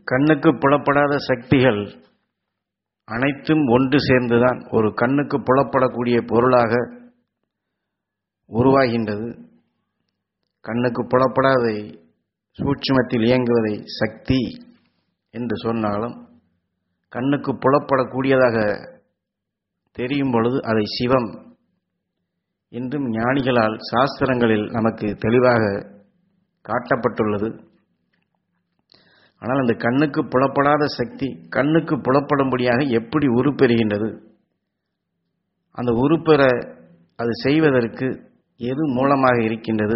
கண்ணுக்கு புலப்படாத சக்திகள் அனைத்தும் ஒன்று சேர்ந்துதான் ஒரு கண்ணுக்கு புலப்படக்கூடிய பொருளாக உருவாகின்றது கண்ணுக்கு புலப்படாதை சூட்சுமத்தில் இயங்குவதை சக்தி என்று சொன்னாலும் கண்ணுக்கு புலப்படக்கூடியதாக தெரியும் பொழுது அதை சிவம் என்றும் ஞானிகளால் சாஸ்திரங்களில் நமக்கு தெளிவாக காட்டப்பட்டுள்ளது ஆனால் அந்த கண்ணுக்கு புலப்படாத சக்தி கண்ணுக்கு புலப்படும்படியாக எப்படி உருப்பெறுகின்றது அந்த உருப்பெற அது செய்வதற்கு எது மூலமாக இருக்கின்றது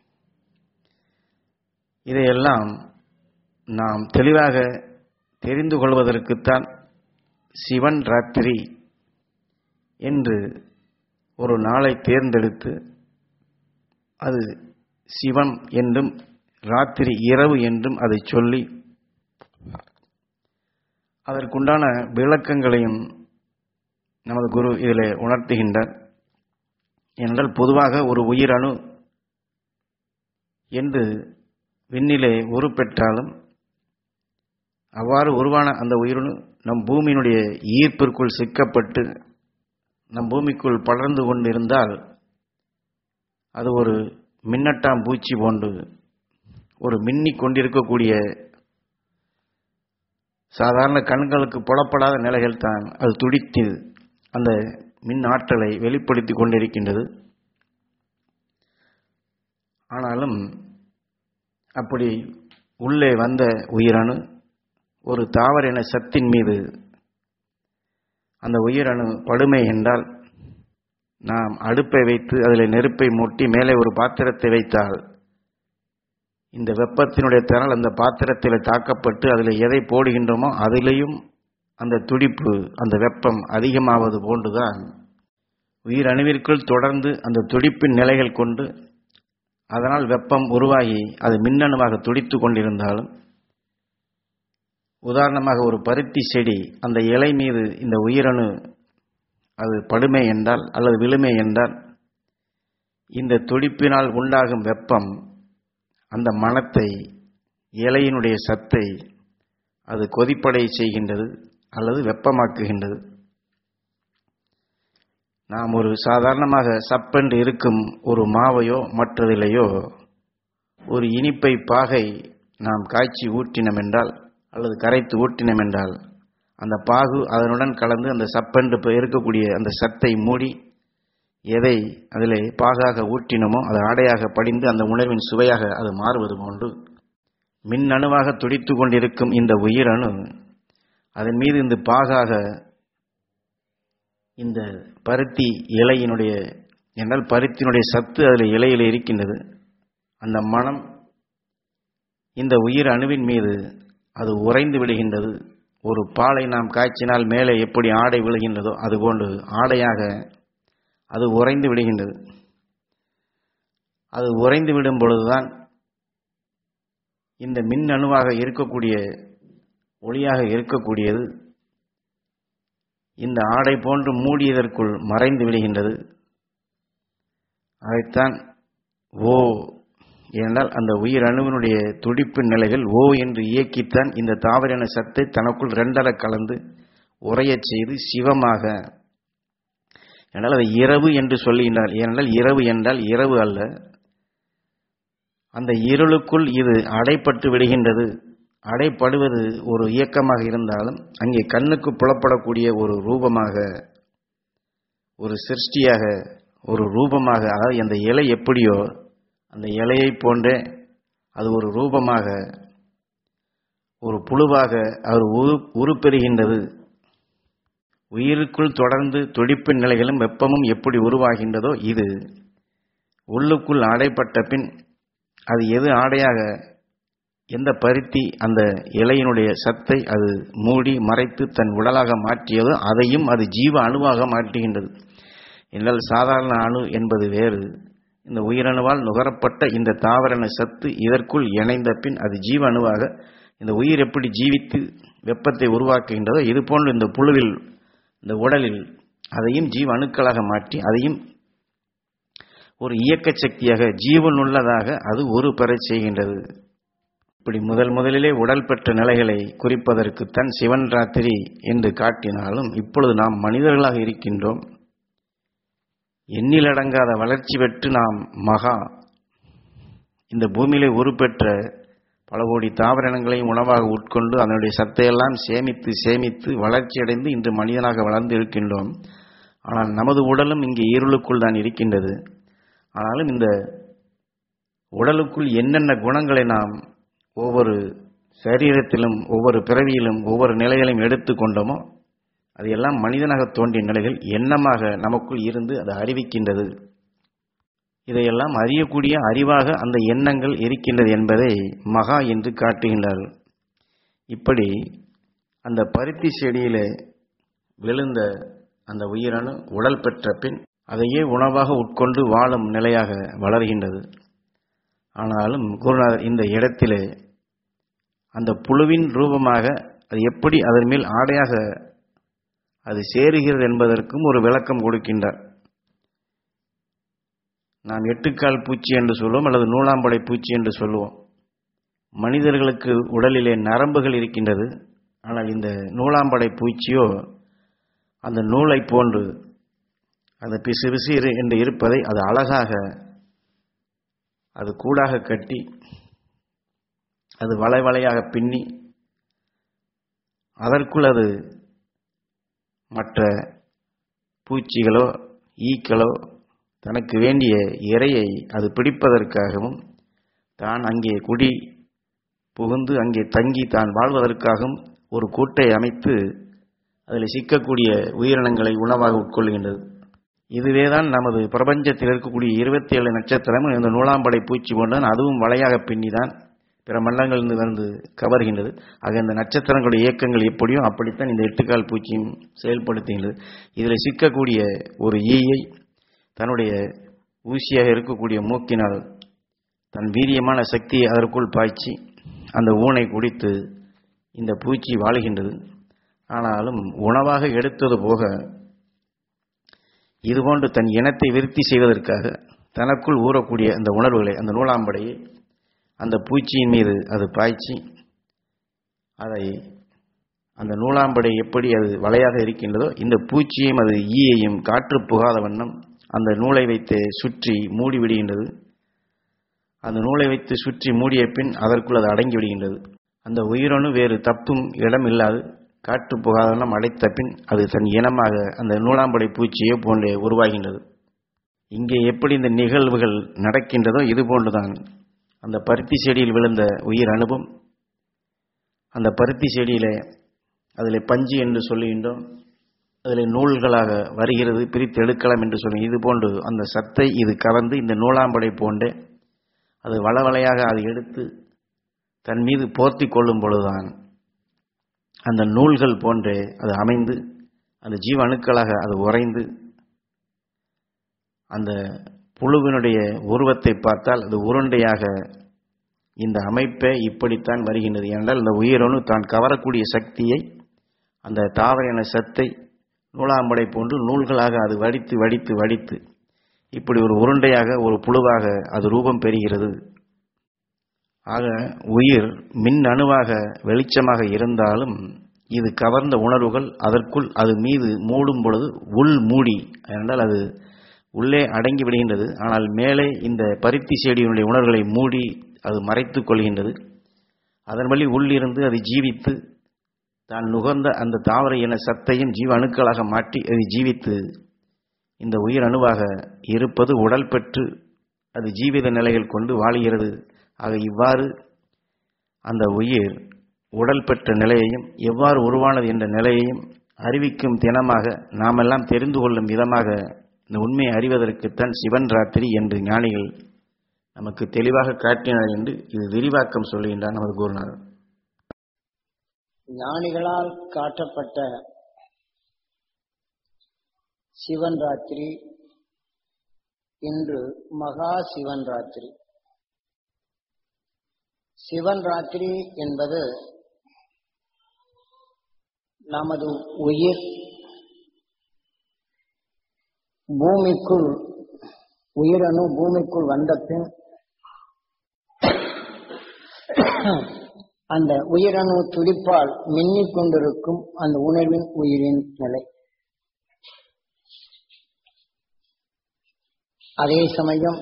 இதையெல்லாம் நாம் தெளிவாக தெரிந்து கொள்வதற்குத்தான் சிவன் ராத்திரி என்று ஒரு நாளை தேர்ந்தெடுத்து அது சிவன் என்றும் ராத்திரி இரவு என்றும் அதை சொல்லி அதற்குண்டான விளக்கங்களையும் நமது குரு இதில் உணர்த்துகின்றார் என்றால் பொதுவாக ஒரு உயிரணு என்று விண்ணிலே உருப்பெற்றாலும் அவ்வாறு உருவான அந்த உயிரணு நம் பூமியினுடைய ஈர்ப்பிற்குள் சிக்கப்பட்டு நம் பூமிக்குள் படர்ந்து கொண்டிருந்தால் அது ஒரு மின்னட்டாம் பூச்சி போன்று ஒரு மின்னிக் கொண்டிருக்கக்கூடிய சாதாரண கண்களுக்கு புலப்படாத நிலைகள் தான் அது துடித்து அந்த மின் ஆற்றலை வெளிப்படுத்தி கொண்டிருக்கின்றது ஆனாலும் அப்படி உள்ளே வந்த உயிரணு ஒரு தாவரின சத்தின் மீது அந்த உயிரணு படுமை என்றால் நாம் அடுப்பை வைத்து அதில் நெருப்பை மூட்டி மேலே ஒரு பாத்திரத்தை வைத்தால் இந்த வெப்பத்தினுடைய திரள் அந்த பாத்திரத்தில் தாக்கப்பட்டு அதில் எதை போடுகின்றோமோ அதிலேயும் அந்த துடிப்பு அந்த வெப்பம் அதிகமாவது போன்றுதான் உயிரணுவிற்குள் தொடர்ந்து அந்த துடிப்பின் நிலைகள் கொண்டு அதனால் வெப்பம் உருவாகி அது மின்னணுவாக துடித்து கொண்டிருந்தாலும் உதாரணமாக ஒரு பருத்தி செடி அந்த இலை மீது இந்த உயிரணு அது படுமை என்றால் அல்லது விழுமை என்றால் இந்த துடிப்பினால் உண்டாகும் வெப்பம் அந்த மனத்தை இலையினுடைய சத்தை அது கொதிப்படை செய்கின்றது அல்லது வெப்பமாக்குகின்றது நாம் ஒரு சாதாரணமாக சப்பென்று இருக்கும் ஒரு மாவையோ மற்றதிலேயோ ஒரு இனிப்பை பாகை நாம் காய்ச்சி ஊற்றினோம் என்றால் அல்லது கரைத்து ஊற்றினோம் என்றால் அந்த பாகு அதனுடன் கலந்து அந்த சப்பென்று இப்போ இருக்கக்கூடிய அந்த சத்தை மூடி எதை அதில் பாகாக ஊற்றினமோ அது ஆடையாக படிந்து அந்த உணர்வின் சுவையாக அது மாறுவது போன்று மின்னணுவாக துடித்து கொண்டிருக்கும் இந்த உயிரணு அதன் மீது இந்த பாகாக இந்த பருத்தி இலையினுடைய என்றால் பருத்தினுடைய சத்து அதில் இலையில் இருக்கின்றது அந்த மனம் இந்த உயிர் அணுவின் மீது அது உறைந்து விடுகின்றது ஒரு பாலை நாம் காய்ச்சினால் மேலே எப்படி ஆடை விழுகின்றதோ அதுபோன்று ஆடையாக அது உறைந்து விடுகின்றது அது உறைந்து விடும் பொழுதுதான் இந்த மின் அணுவாக இருக்கக்கூடிய ஒளியாக இருக்கக்கூடியது இந்த ஆடை போன்று மூடியதற்குள் மறைந்து விடுகின்றது அதைத்தான் ஓ ஏனென்றால் அந்த உயிர் அணுவினுடைய துடிப்பு நிலைகள் ஓ என்று இயக்கித்தான் இந்த தாவரான சத்தை தனக்குள் ரெண்டர கலந்து உரையச் செய்து சிவமாக என்றால் அதை இரவு என்று சொல்லுகின்றார் ஏனென்றால் இரவு என்றால் இரவு அல்ல அந்த இருளுக்குள் இது அடைப்பட்டு விடுகின்றது அடைப்படுவது ஒரு இயக்கமாக இருந்தாலும் அங்கே கண்ணுக்கு புலப்படக்கூடிய ஒரு ரூபமாக ஒரு சிருஷ்டியாக ஒரு ரூபமாக அதாவது அந்த இலை எப்படியோ அந்த இலையை போன்றே அது ஒரு ரூபமாக ஒரு புழுவாக அவர் உரு உருப்பெறுகின்றது உயிருக்குள் தொடர்ந்து துடிப்பின் நிலைகளும் வெப்பமும் எப்படி உருவாகின்றதோ இது உள்ளுக்குள் அடைப்பட்ட பின் அது எது ஆடையாக எந்த பருத்தி அந்த இலையினுடைய சத்தை அது மூடி மறைத்து தன் உடலாக மாற்றியதோ அதையும் அது ஜீவ அணுவாக மாற்றுகின்றது என்றால் சாதாரண அணு என்பது வேறு இந்த உயிரணுவால் நுகரப்பட்ட இந்த தாவரண சத்து இதற்குள் இணைந்த பின் அது ஜீவ அணுவாக இந்த உயிர் எப்படி ஜீவித்து வெப்பத்தை உருவாக்குகின்றதோ இது போன்று இந்த புழுவில் இந்த உடலில் அதையும் ஜீவ அணுக்களாக மாற்றி அதையும் ஒரு இயக்க சக்தியாக ஜீவனுள்ளதாக அது ஒரு பெறச் செய்கின்றது இப்படி முதல் முதலிலே உடல் பெற்ற நிலைகளை குறிப்பதற்குத்தான் சிவன் ராத்திரி என்று காட்டினாலும் இப்பொழுது நாம் மனிதர்களாக இருக்கின்றோம் எண்ணிலடங்காத வளர்ச்சி பெற்று நாம் மகா இந்த பூமியிலே உருப்பெற்ற பல கோடி தாவரங்களையும் உணவாக உட்கொண்டு அதனுடைய சத்தையெல்லாம் சேமித்து சேமித்து வளர்ச்சியடைந்து இன்று மனிதனாக வளர்ந்து இருக்கின்றோம் ஆனால் நமது உடலும் இங்கே இருளுக்குள் தான் இருக்கின்றது ஆனாலும் இந்த உடலுக்குள் என்னென்ன குணங்களை நாம் ஒவ்வொரு சரீரத்திலும் ஒவ்வொரு பிறவியிலும் ஒவ்வொரு நிலைகளையும் எடுத்துக்கொண்டோமோ அது எல்லாம் மனிதனாக தோன்றிய நிலைகள் எண்ணமாக நமக்குள் இருந்து அது அறிவிக்கின்றது இதையெல்லாம் அறியக்கூடிய அறிவாக அந்த எண்ணங்கள் இருக்கின்றது என்பதை மகா என்று காட்டுகின்றார்கள் இப்படி அந்த பருத்தி செடியிலே விழுந்த அந்த உயிரணு உடல் பெற்ற பின் அதையே உணவாக உட்கொண்டு வாழும் நிலையாக வளர்கின்றது ஆனாலும் குருநாதர் இந்த இடத்திலே அந்த புழுவின் ரூபமாக அது எப்படி அதன் மேல் ஆடையாக அது சேருகிறது என்பதற்கும் ஒரு விளக்கம் கொடுக்கின்றார் நாம் எட்டுக்கால் பூச்சி என்று சொல்லுவோம் அல்லது நூலாம்படை பூச்சி என்று சொல்லுவோம் மனிதர்களுக்கு உடலிலே நரம்புகள் இருக்கின்றது ஆனால் இந்த நூலாம்படை பூச்சியோ அந்த நூலை போன்று அது பிசு பிசு என்று இருப்பதை அது அழகாக அது கூடாக கட்டி அது வளை வளையாக பின்னி அதற்குள் அது மற்ற பூச்சிகளோ ஈக்களோ தனக்கு வேண்டிய இரையை அது பிடிப்பதற்காகவும் தான் அங்கே குடி புகுந்து அங்கே தங்கி தான் வாழ்வதற்காகவும் ஒரு கூட்டை அமைத்து அதில் சிக்கக்கூடிய உயிரினங்களை உணவாக உட்கொள்கின்றது இதுவே தான் நமது பிரபஞ்சத்தில் இருக்கக்கூடிய இருபத்தி ஏழு நட்சத்திரமும் இந்த நூலாம்படை பூச்சி போன்றான் அதுவும் வலையாக பின்னிதான் பிற மண்டலங்களிலிருந்து வந்து கவர்கின்றது ஆக இந்த நட்சத்திரங்களுடைய இயக்கங்கள் எப்படியோ அப்படித்தான் இந்த எட்டுக்கால் பூச்சியும் செயல்படுத்துகின்றது இதில் சிக்கக்கூடிய ஒரு ஈயை தன்னுடைய ஊசியாக இருக்கக்கூடிய மூக்கினால் தன் வீரியமான சக்தியை அதற்குள் பாய்ச்சி அந்த ஊனை குடித்து இந்த பூச்சி வாழுகின்றது ஆனாலும் உணவாக எடுத்தது போக இதுபோன்று தன் இனத்தை விருத்தி செய்வதற்காக தனக்குள் ஊறக்கூடிய அந்த உணர்வுகளை அந்த நூலாம்படையை அந்த பூச்சியின் மீது அது பாய்ச்சி அதை அந்த நூலாம்படை எப்படி அது வலையாக இருக்கின்றதோ இந்த பூச்சியையும் அது ஈயையும் காற்று புகாத வண்ணம் அந்த நூலை வைத்து சுற்றி மூடி விடுகின்றது அந்த நூலை வைத்து சுற்றி மூடிய பின் அதற்குள் அது அடங்கி விடுகின்றது அந்த உயிரணு வேறு தப்பும் இடம் இல்லாது காற்று புகாதனம் அடைத்த பின் அது தன் இனமாக அந்த நூலாம்படை பூச்சியை போன்றே உருவாகின்றது இங்கே எப்படி இந்த நிகழ்வுகள் நடக்கின்றதோ இது போன்றுதான் அந்த பருத்தி செடியில் விழுந்த உயிர் அனுபவம் அந்த பருத்தி செடியிலே அதில் பஞ்சு என்று சொல்லுகின்றோம் அதில் நூல்களாக வருகிறது பிரித்து எடுக்கலாம் என்று சொல்லி இது போன்று அந்த சத்தை இது கலந்து இந்த நூலாம்படை போன்றே அது வளவளையாக அதை எடுத்து தன் மீது போர்த்தி கொள்ளும் பொழுதுதான் அந்த நூல்கள் போன்றே அது அமைந்து அந்த ஜீவ அணுக்களாக அது உறைந்து அந்த புழுவினுடைய உருவத்தை பார்த்தால் அது உருண்டையாக இந்த அமைப்பே இப்படித்தான் வருகின்றது என்றால் இந்த உயிரணு தான் கவரக்கூடிய சக்தியை அந்த தாவர சத்தை நூலாம்படை போன்று நூல்களாக அது வடித்து வடித்து வடித்து இப்படி ஒரு உருண்டையாக ஒரு புழுவாக அது ரூபம் பெறுகிறது ஆக உயிர் மின் அணுவாக வெளிச்சமாக இருந்தாலும் இது கவர்ந்த உணர்வுகள் அதற்குள் அது மீது மூடும் பொழுது உள் மூடி என்றால் அது உள்ளே அடங்கி விடுகின்றது ஆனால் மேலே இந்த பருத்தி செடியினுடைய உணர்வுகளை மூடி அது மறைத்து கொள்கின்றது அதன் வழி உள்ளிருந்து அது ஜீவித்து தான் நுகர்ந்த அந்த தாவர இன சத்தையும் ஜீவ அணுக்களாக மாற்றி அது ஜீவித்து இந்த உயிர் அணுவாக இருப்பது உடல் பெற்று அது ஜீவித நிலைகள் கொண்டு வாழுகிறது ஆக இவ்வாறு அந்த உயிர் உடல் பெற்ற நிலையையும் எவ்வாறு உருவானது என்ற நிலையையும் அறிவிக்கும் தினமாக நாமெல்லாம் தெரிந்து கொள்ளும் விதமாக இந்த உண்மையை அறிவதற்குத்தான் சிவன் ராத்திரி என்று ஞானிகள் நமக்கு தெளிவாக காட்டினார் என்று இது விரிவாக்கம் சொல்லுகின்றார் நமது குருநாதர் ஞானிகளால் காட்டப்பட்ட சிவன் ராத்திரி இன்று மகா சிவன் ராத்திரி சிவன் ராத்திரி என்பது நமது உயிர் பூமிக்குள் உயிரணு பூமிக்குள் வந்த பின் அந்த உயிரணு துடிப்பால் மின்னிக் கொண்டிருக்கும் அந்த உணர்வின் உயிரின் நிலை அதே சமயம்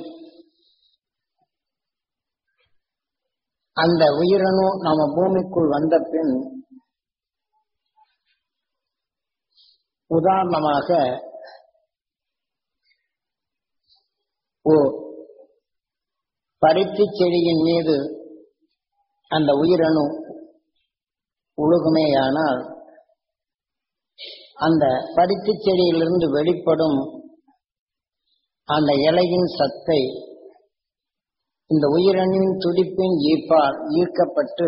அந்த உயிரணு நாம பூமிக்குள் வந்த பின் உதாரணமாக ஓ பருத்தி செடியின் மீது அந்த உயிரணு உழுகுமேயானால் அந்த பருத்தி செடியிலிருந்து வெளிப்படும் அந்த இலையின் சத்தை இந்த உயிரணின் துடிப்பின் ஈர்ப்பால் ஈர்க்கப்பட்டு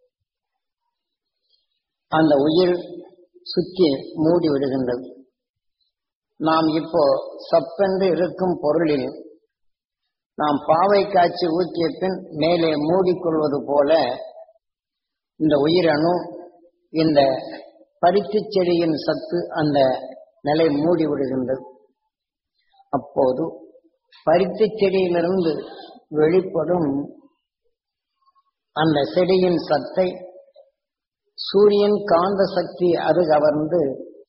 அந்த உயிர் சுற்றி மூடி விடுகின்றது நாம் இப்போ சப்பென்று இருக்கும் பொருளில் நாம் பாவை காய்ச்சி ஊற்றிய பின் மேலே மூடிக்கொள்வது போல இந்த உயிரணு இந்த பருத்திச் செடியின் சத்து அந்த நிலை மூடி விடுகின்றது அப்போது பருத்திச் செடியிலிருந்து வெளிப்படும் அந்த செடியின் சத்தை சூரியன் காந்த சக்தி அது கவர்ந்து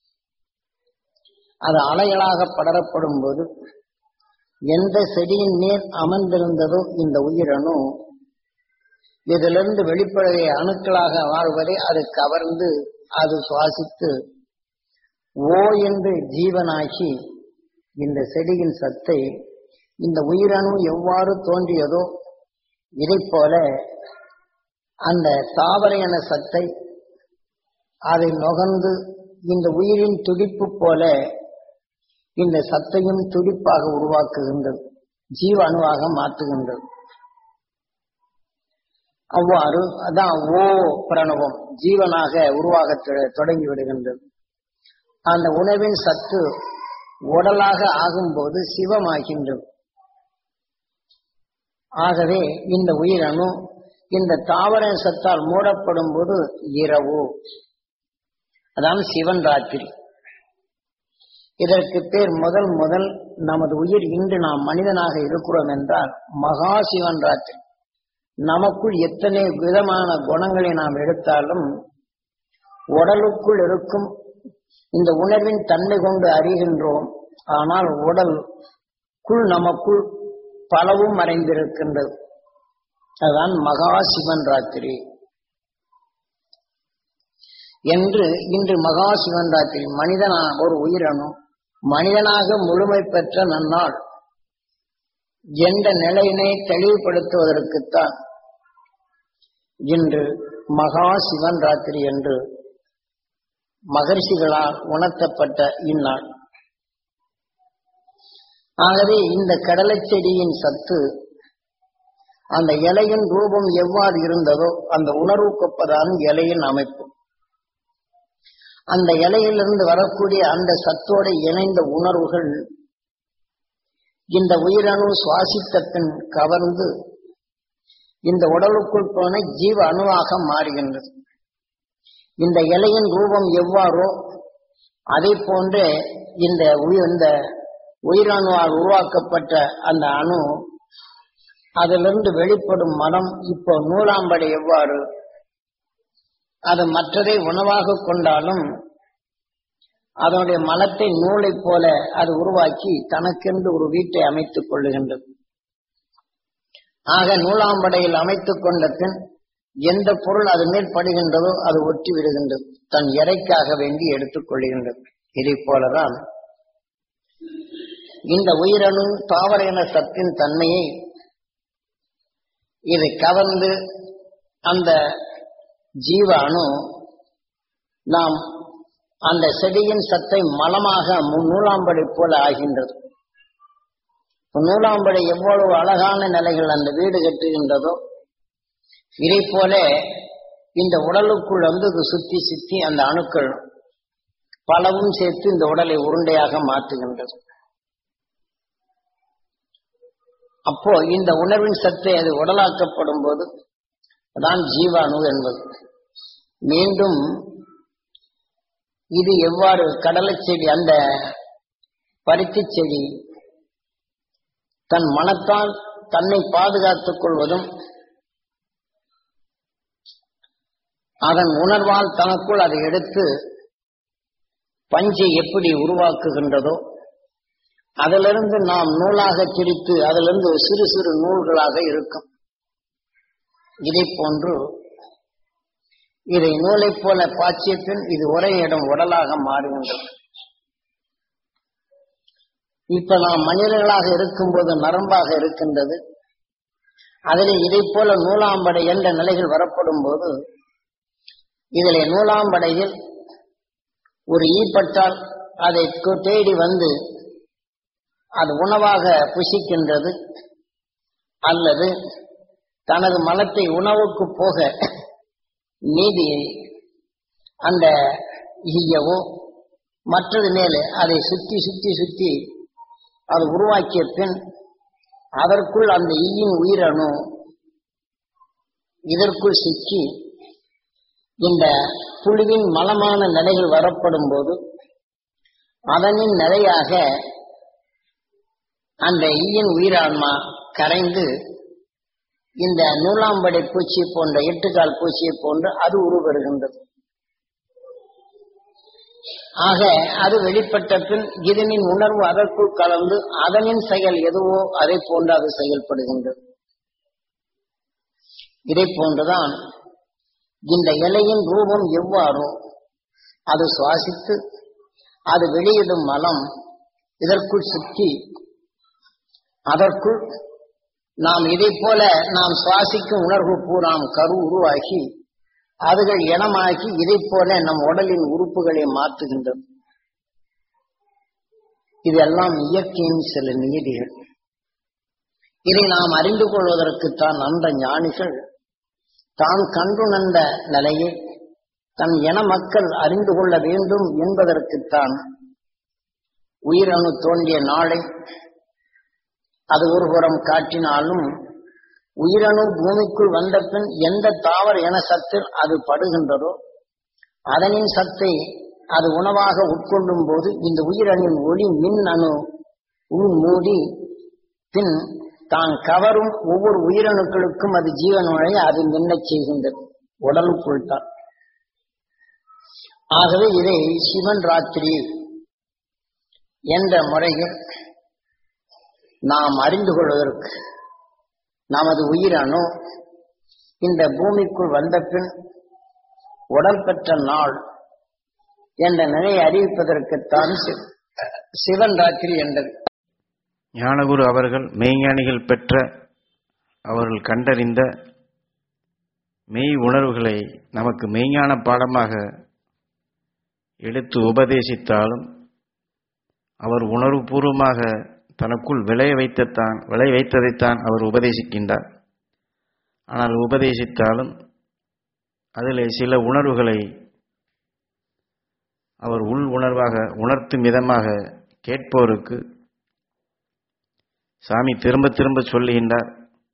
அது அலைகளாக படரப்படும் போது எந்த செடியின் மேல் அமர்ந்திருந்ததோ இந்த உயிரணு இதிலிருந்து வெளிப்படைய அணுக்களாக வாழ்வதை அது கவர்ந்து அது சுவாசித்து ஓ என்று ஜீவனாகி இந்த செடியின் சத்தை இந்த உயிரணு எவ்வாறு தோன்றியதோ இதைப் போல அந்த தாவர என சத்தை அதை நுகர்ந்து இந்த உயிரின் துடிப்பு போல இந்த சத்தையும் துடிப்பாக உருவாக்குகின்றது ஜீவ அணுவாக மாற்றுகின்றது அவ்வாறு அதான் ஓ பிரணவம் ஜீவனாக உருவாக தொடங்கி விடுகின்றது அந்த உணவின் சத்து உடலாக ஆகும்போது சிவமாகின்றது ஆகவே இந்த உயிரணு இந்த தாவர சத்தால் மூடப்படும் போது இரவு அதான் சிவன் ராத்திரி இதற்கு பேர் முதல் முதல் நமது உயிர் இன்று நாம் மனிதனாக இருக்கிறோம் என்றால் மகா சிவன் ராத்திரி நமக்குள் எத்தனை விதமான குணங்களை நாம் எடுத்தாலும் உடலுக்குள் இருக்கும் இந்த உணர்வின் தன்மை கொண்டு அறிகின்றோம் ஆனால் உடலுக்குள் நமக்குள் பலவும் மறைந்திருக்கின்றது அதுதான் மகா சிவன் ராத்திரி என்று இன்று மகா சிவன் ராத்திரி மனிதனா ஒரு உயிரணும் மனிதனாக முழுமை பெற்ற நன்னாள் என்ற நிலையினை தெளிவுபடுத்துவதற்குத்தான் இன்று மகா சிவன் ராத்திரி என்று மகர்ஷிகளால் உணர்த்தப்பட்ட இந்நாள் ஆகவே இந்த கடலைச் செடியின் சத்து அந்த இலையின் ரூபம் எவ்வாறு இருந்ததோ அந்த உணர்வுக்கொப்பதான் இலையின் அமைப்பு அந்த இலையிலிருந்து வரக்கூடிய அந்த சத்தோடு இணைந்த உணர்வுகள் இந்த உயிரணு சுவாசித்த பின் கவர்ந்து இந்த உடலுக்குள் போன ஜீவ அணுவாக மாறுகின்றது இந்த இலையின் ரூபம் எவ்வாறோ அதே போன்றே இந்த உயிர் இந்த உயிரணுவால் உருவாக்கப்பட்ட அந்த அணு அதிலிருந்து வெளிப்படும் மனம் இப்போ நூலாம்படை எவ்வாறு அது மற்றதை உணவாக கொண்டாலும் அதனுடைய மலத்தை நூலை போல அது உருவாக்கி தனக்கென்று ஒரு வீட்டை அமைத்துக் கொள்ளுகின்றது ஆக நூலாம்படையில் அமைத்துக் கொண்ட பின் எந்த பொருள் அது மேல் படுகின்றதோ அது ஒட்டி விடுகின்றது தன் இறைக்காக வேண்டி எடுத்துக் கொள்ளுகின்றது இதை போலதான் இந்த உயிரணு தாவர இன சத்தின் தன்மையை இதை கவர்ந்து அந்த ஜீவ அணு நாம் அந்த செடியின் சத்தை மலமாக நூலாம்படை போல ஆகின்றது நூலாம்படை எவ்வளவு அழகான நிலைகள் அந்த வீடு கட்டுகின்றதோ இதை போல இந்த உடலுக்குள் வந்து இது சுத்தி சுத்தி அந்த அணுக்கள் பலவும் சேர்த்து இந்த உடலை உருண்டையாக மாற்றுகின்றது அப்போ இந்த உணர்வின் சத்தை அது உடலாக்கப்படும் போது தான் ஜீவாணு என்பது மீண்டும் இது எவ்வாறு கடலை செடி அந்த பருத்தி செடி தன் மனத்தால் தன்னை பாதுகாத்துக் கொள்வதும் அதன் உணர்வால் தனக்குள் அதை எடுத்து பஞ்சை எப்படி உருவாக்குகின்றதோ அதிலிருந்து நாம் நூலாக திரித்து அதிலிருந்து சிறு சிறு நூல்களாக இருக்கும் இதை போன்று இதை நூலைப் போல பாய்ச்சிய பின் இது ஒரே இடம் உடலாக மாறுகின்றது இப்ப நாம் மனிதர்களாக இருக்கும்போது நரம்பாக இருக்கின்றது அதில் இதை போல நூலாம்படை என்ற நிலைகள் வரப்படும் போது இதிலே நூலாம்படையில் ஒரு ஈப்பட்டால் அதை கு- தேடி வந்து அது உணவாக புசிக்கின்றது அல்லது தனது மலத்தை உணவுக்கு போக மீதி அந்த ஈயவோ மற்றது மேலே அதை சுத்தி சுத்தி சுத்தி அது உருவாக்கிய பின் அதற்குள் அந்த ஈயின் உயிரணு இதற்குள் சிக்கி இந்த புழுவின் மலமான நிலைகள் வரப்படும் போது அதனின் நிலையாக அந்த ஈயின் உயிரான்மா கரைந்து இந்த நூலாம்படை பூச்சி போன்ற எட்டுக்கால் பூச்சியை போன்று அது உருவருகின்றது ஆக அது வெளிப்பட்ட பின் இதனின் உணர்வு அதற்குள் கலந்து அதனின் செயல் எதுவோ அதை போன்று அது செயல்படுகின்றது இதை போன்றுதான் இந்த இலையின் ரூபம் எவ்வாறோ அது சுவாசித்து அது வெளியிடும் மலம் இதற்குள் சிக்கி அதற்குள் நாம் இதை போல நாம் சுவாசிக்கும் உணர்வு பூராம் கரு உருவாகி அதுகள் இனமாகி இதை போல நம் உடலின் உறுப்புகளை மாற்றுகின்றது இதெல்லாம் இயற்கையின் சில நீதிகள் இதை நாம் அறிந்து கொள்வதற்குத்தான் அந்த ஞானிகள் தான் கண்டுணர்ந்த நிலையை தன் இன மக்கள் அறிந்து கொள்ள வேண்டும் என்பதற்குத்தான் உயிரணு தோன்றிய நாளை அது ஒரு புறம் காட்டினாலும் உயிரணு பூமிக்குள் வந்த பின் எந்த தாவர இன சத்தில் அது படுகின்றதோ அதனின் சத்தை அது உணவாக உட்கொள்ளும் போது இந்த உயிரணின் ஒளி மின் அணு உள் மூடி பின் தான் கவரும் ஒவ்வொரு உயிரணுக்களுக்கும் அது ஜீவனுடைய அது மின்னச் செய்கின்றது உடலுக்குள் தான் ஆகவே இதை சிவன் ராத்திரி என்ற முறையில் நாம் அறிந்து கொள்வதற்கு நமது உயிரணு இந்த பூமிக்குள் வந்த பின் உடல் பெற்ற நாள் என்ற நிலையை அறிவிப்பதற்குத்தான் சி- சிவன் ராத்திரி என்றது ஞானகுரு அவர்கள் மெய்ஞானிகள் பெற்ற அவர்கள் கண்டறிந்த மெய் உணர்வுகளை நமக்கு மெய்ஞான பாடமாக எடுத்து உபதேசித்தாலும் அவர் உணர்வுபூர்வமாக தனக்குள் விளைய வைத்தத்தான் விளைய வைத்ததைத்தான் அவர் உபதேசிக்கின்றார் ஆனால் உபதேசித்தாலும் அதிலே சில உணர்வுகளை அவர் உள் உணர்வாக உணர்த்தும் விதமாக கேட்போருக்கு சாமி திரும்ப திரும்ப சொல்லுகின்றார்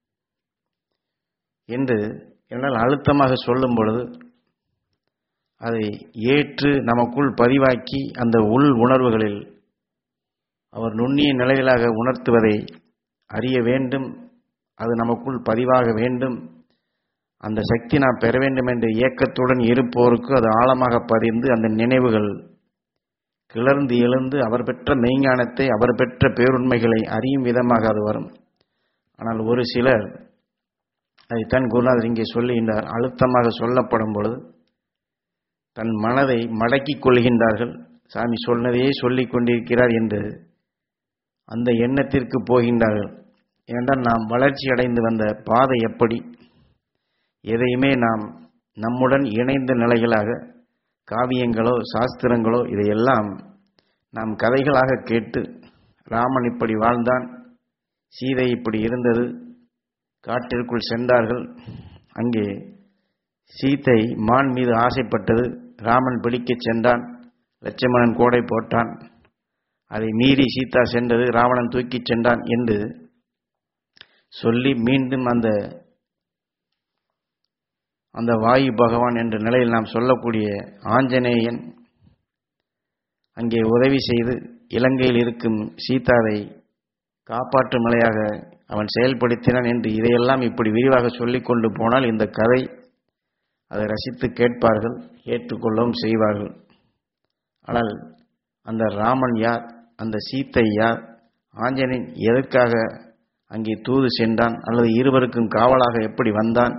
என்று என்னால் அழுத்தமாக சொல்லும் பொழுது அதை ஏற்று நமக்குள் பதிவாக்கி அந்த உள் உணர்வுகளில் அவர் நுண்ணிய நிலைகளாக உணர்த்துவதை அறிய வேண்டும் அது நமக்குள் பதிவாக வேண்டும் அந்த சக்தி நாம் பெற வேண்டும் என்ற இயக்கத்துடன் இருப்போருக்கு அது ஆழமாக பதிந்து அந்த நினைவுகள் கிளர்ந்து எழுந்து அவர் பெற்ற மெய்ஞானத்தை அவர் பெற்ற பேருண்மைகளை அறியும் விதமாக அது வரும் ஆனால் ஒரு சிலர் அதைத்தான் குருநாதர் இங்கே சொல்லுகின்றார் அழுத்தமாக சொல்லப்படும் பொழுது தன் மனதை மடக்கிக் கொள்கின்றார்கள் சாமி சொன்னதையே சொல்லிக் கொண்டிருக்கிறார் என்று அந்த எண்ணத்திற்கு போகின்றார்கள் ஏனென்றால் நாம் வளர்ச்சி அடைந்து வந்த பாதை எப்படி எதையுமே நாம் நம்முடன் இணைந்த நிலைகளாக காவியங்களோ சாஸ்திரங்களோ இதையெல்லாம் நாம் கதைகளாக கேட்டு ராமன் இப்படி வாழ்ந்தான் சீதை இப்படி இருந்தது காட்டிற்குள் சென்றார்கள் அங்கே சீத்தை மான் மீது ஆசைப்பட்டது ராமன் பிடிக்கச் சென்றான் லட்சுமணன் கோடை போட்டான் அதை மீறி சீதா சென்றது ராவணன் தூக்கிச் சென்றான் என்று சொல்லி மீண்டும் அந்த அந்த வாயு பகவான் என்ற நிலையில் நாம் சொல்லக்கூடிய ஆஞ்சநேயன் அங்கே உதவி செய்து இலங்கையில் இருக்கும் சீதாவை காப்பாற்றும் நிலையாக அவன் செயல்படுத்தினான் என்று இதையெல்லாம் இப்படி விரிவாக சொல்லிக் கொண்டு போனால் இந்த கதை அதை ரசித்து கேட்பார்கள் ஏற்றுக்கொள்ளவும் செய்வார்கள் ஆனால் அந்த ராமன் யார் அந்த சீத்தை யார் ஆஞ்சநேயன் எதற்காக அங்கே தூது சென்றான் அல்லது இருவருக்கும் காவலாக எப்படி வந்தான்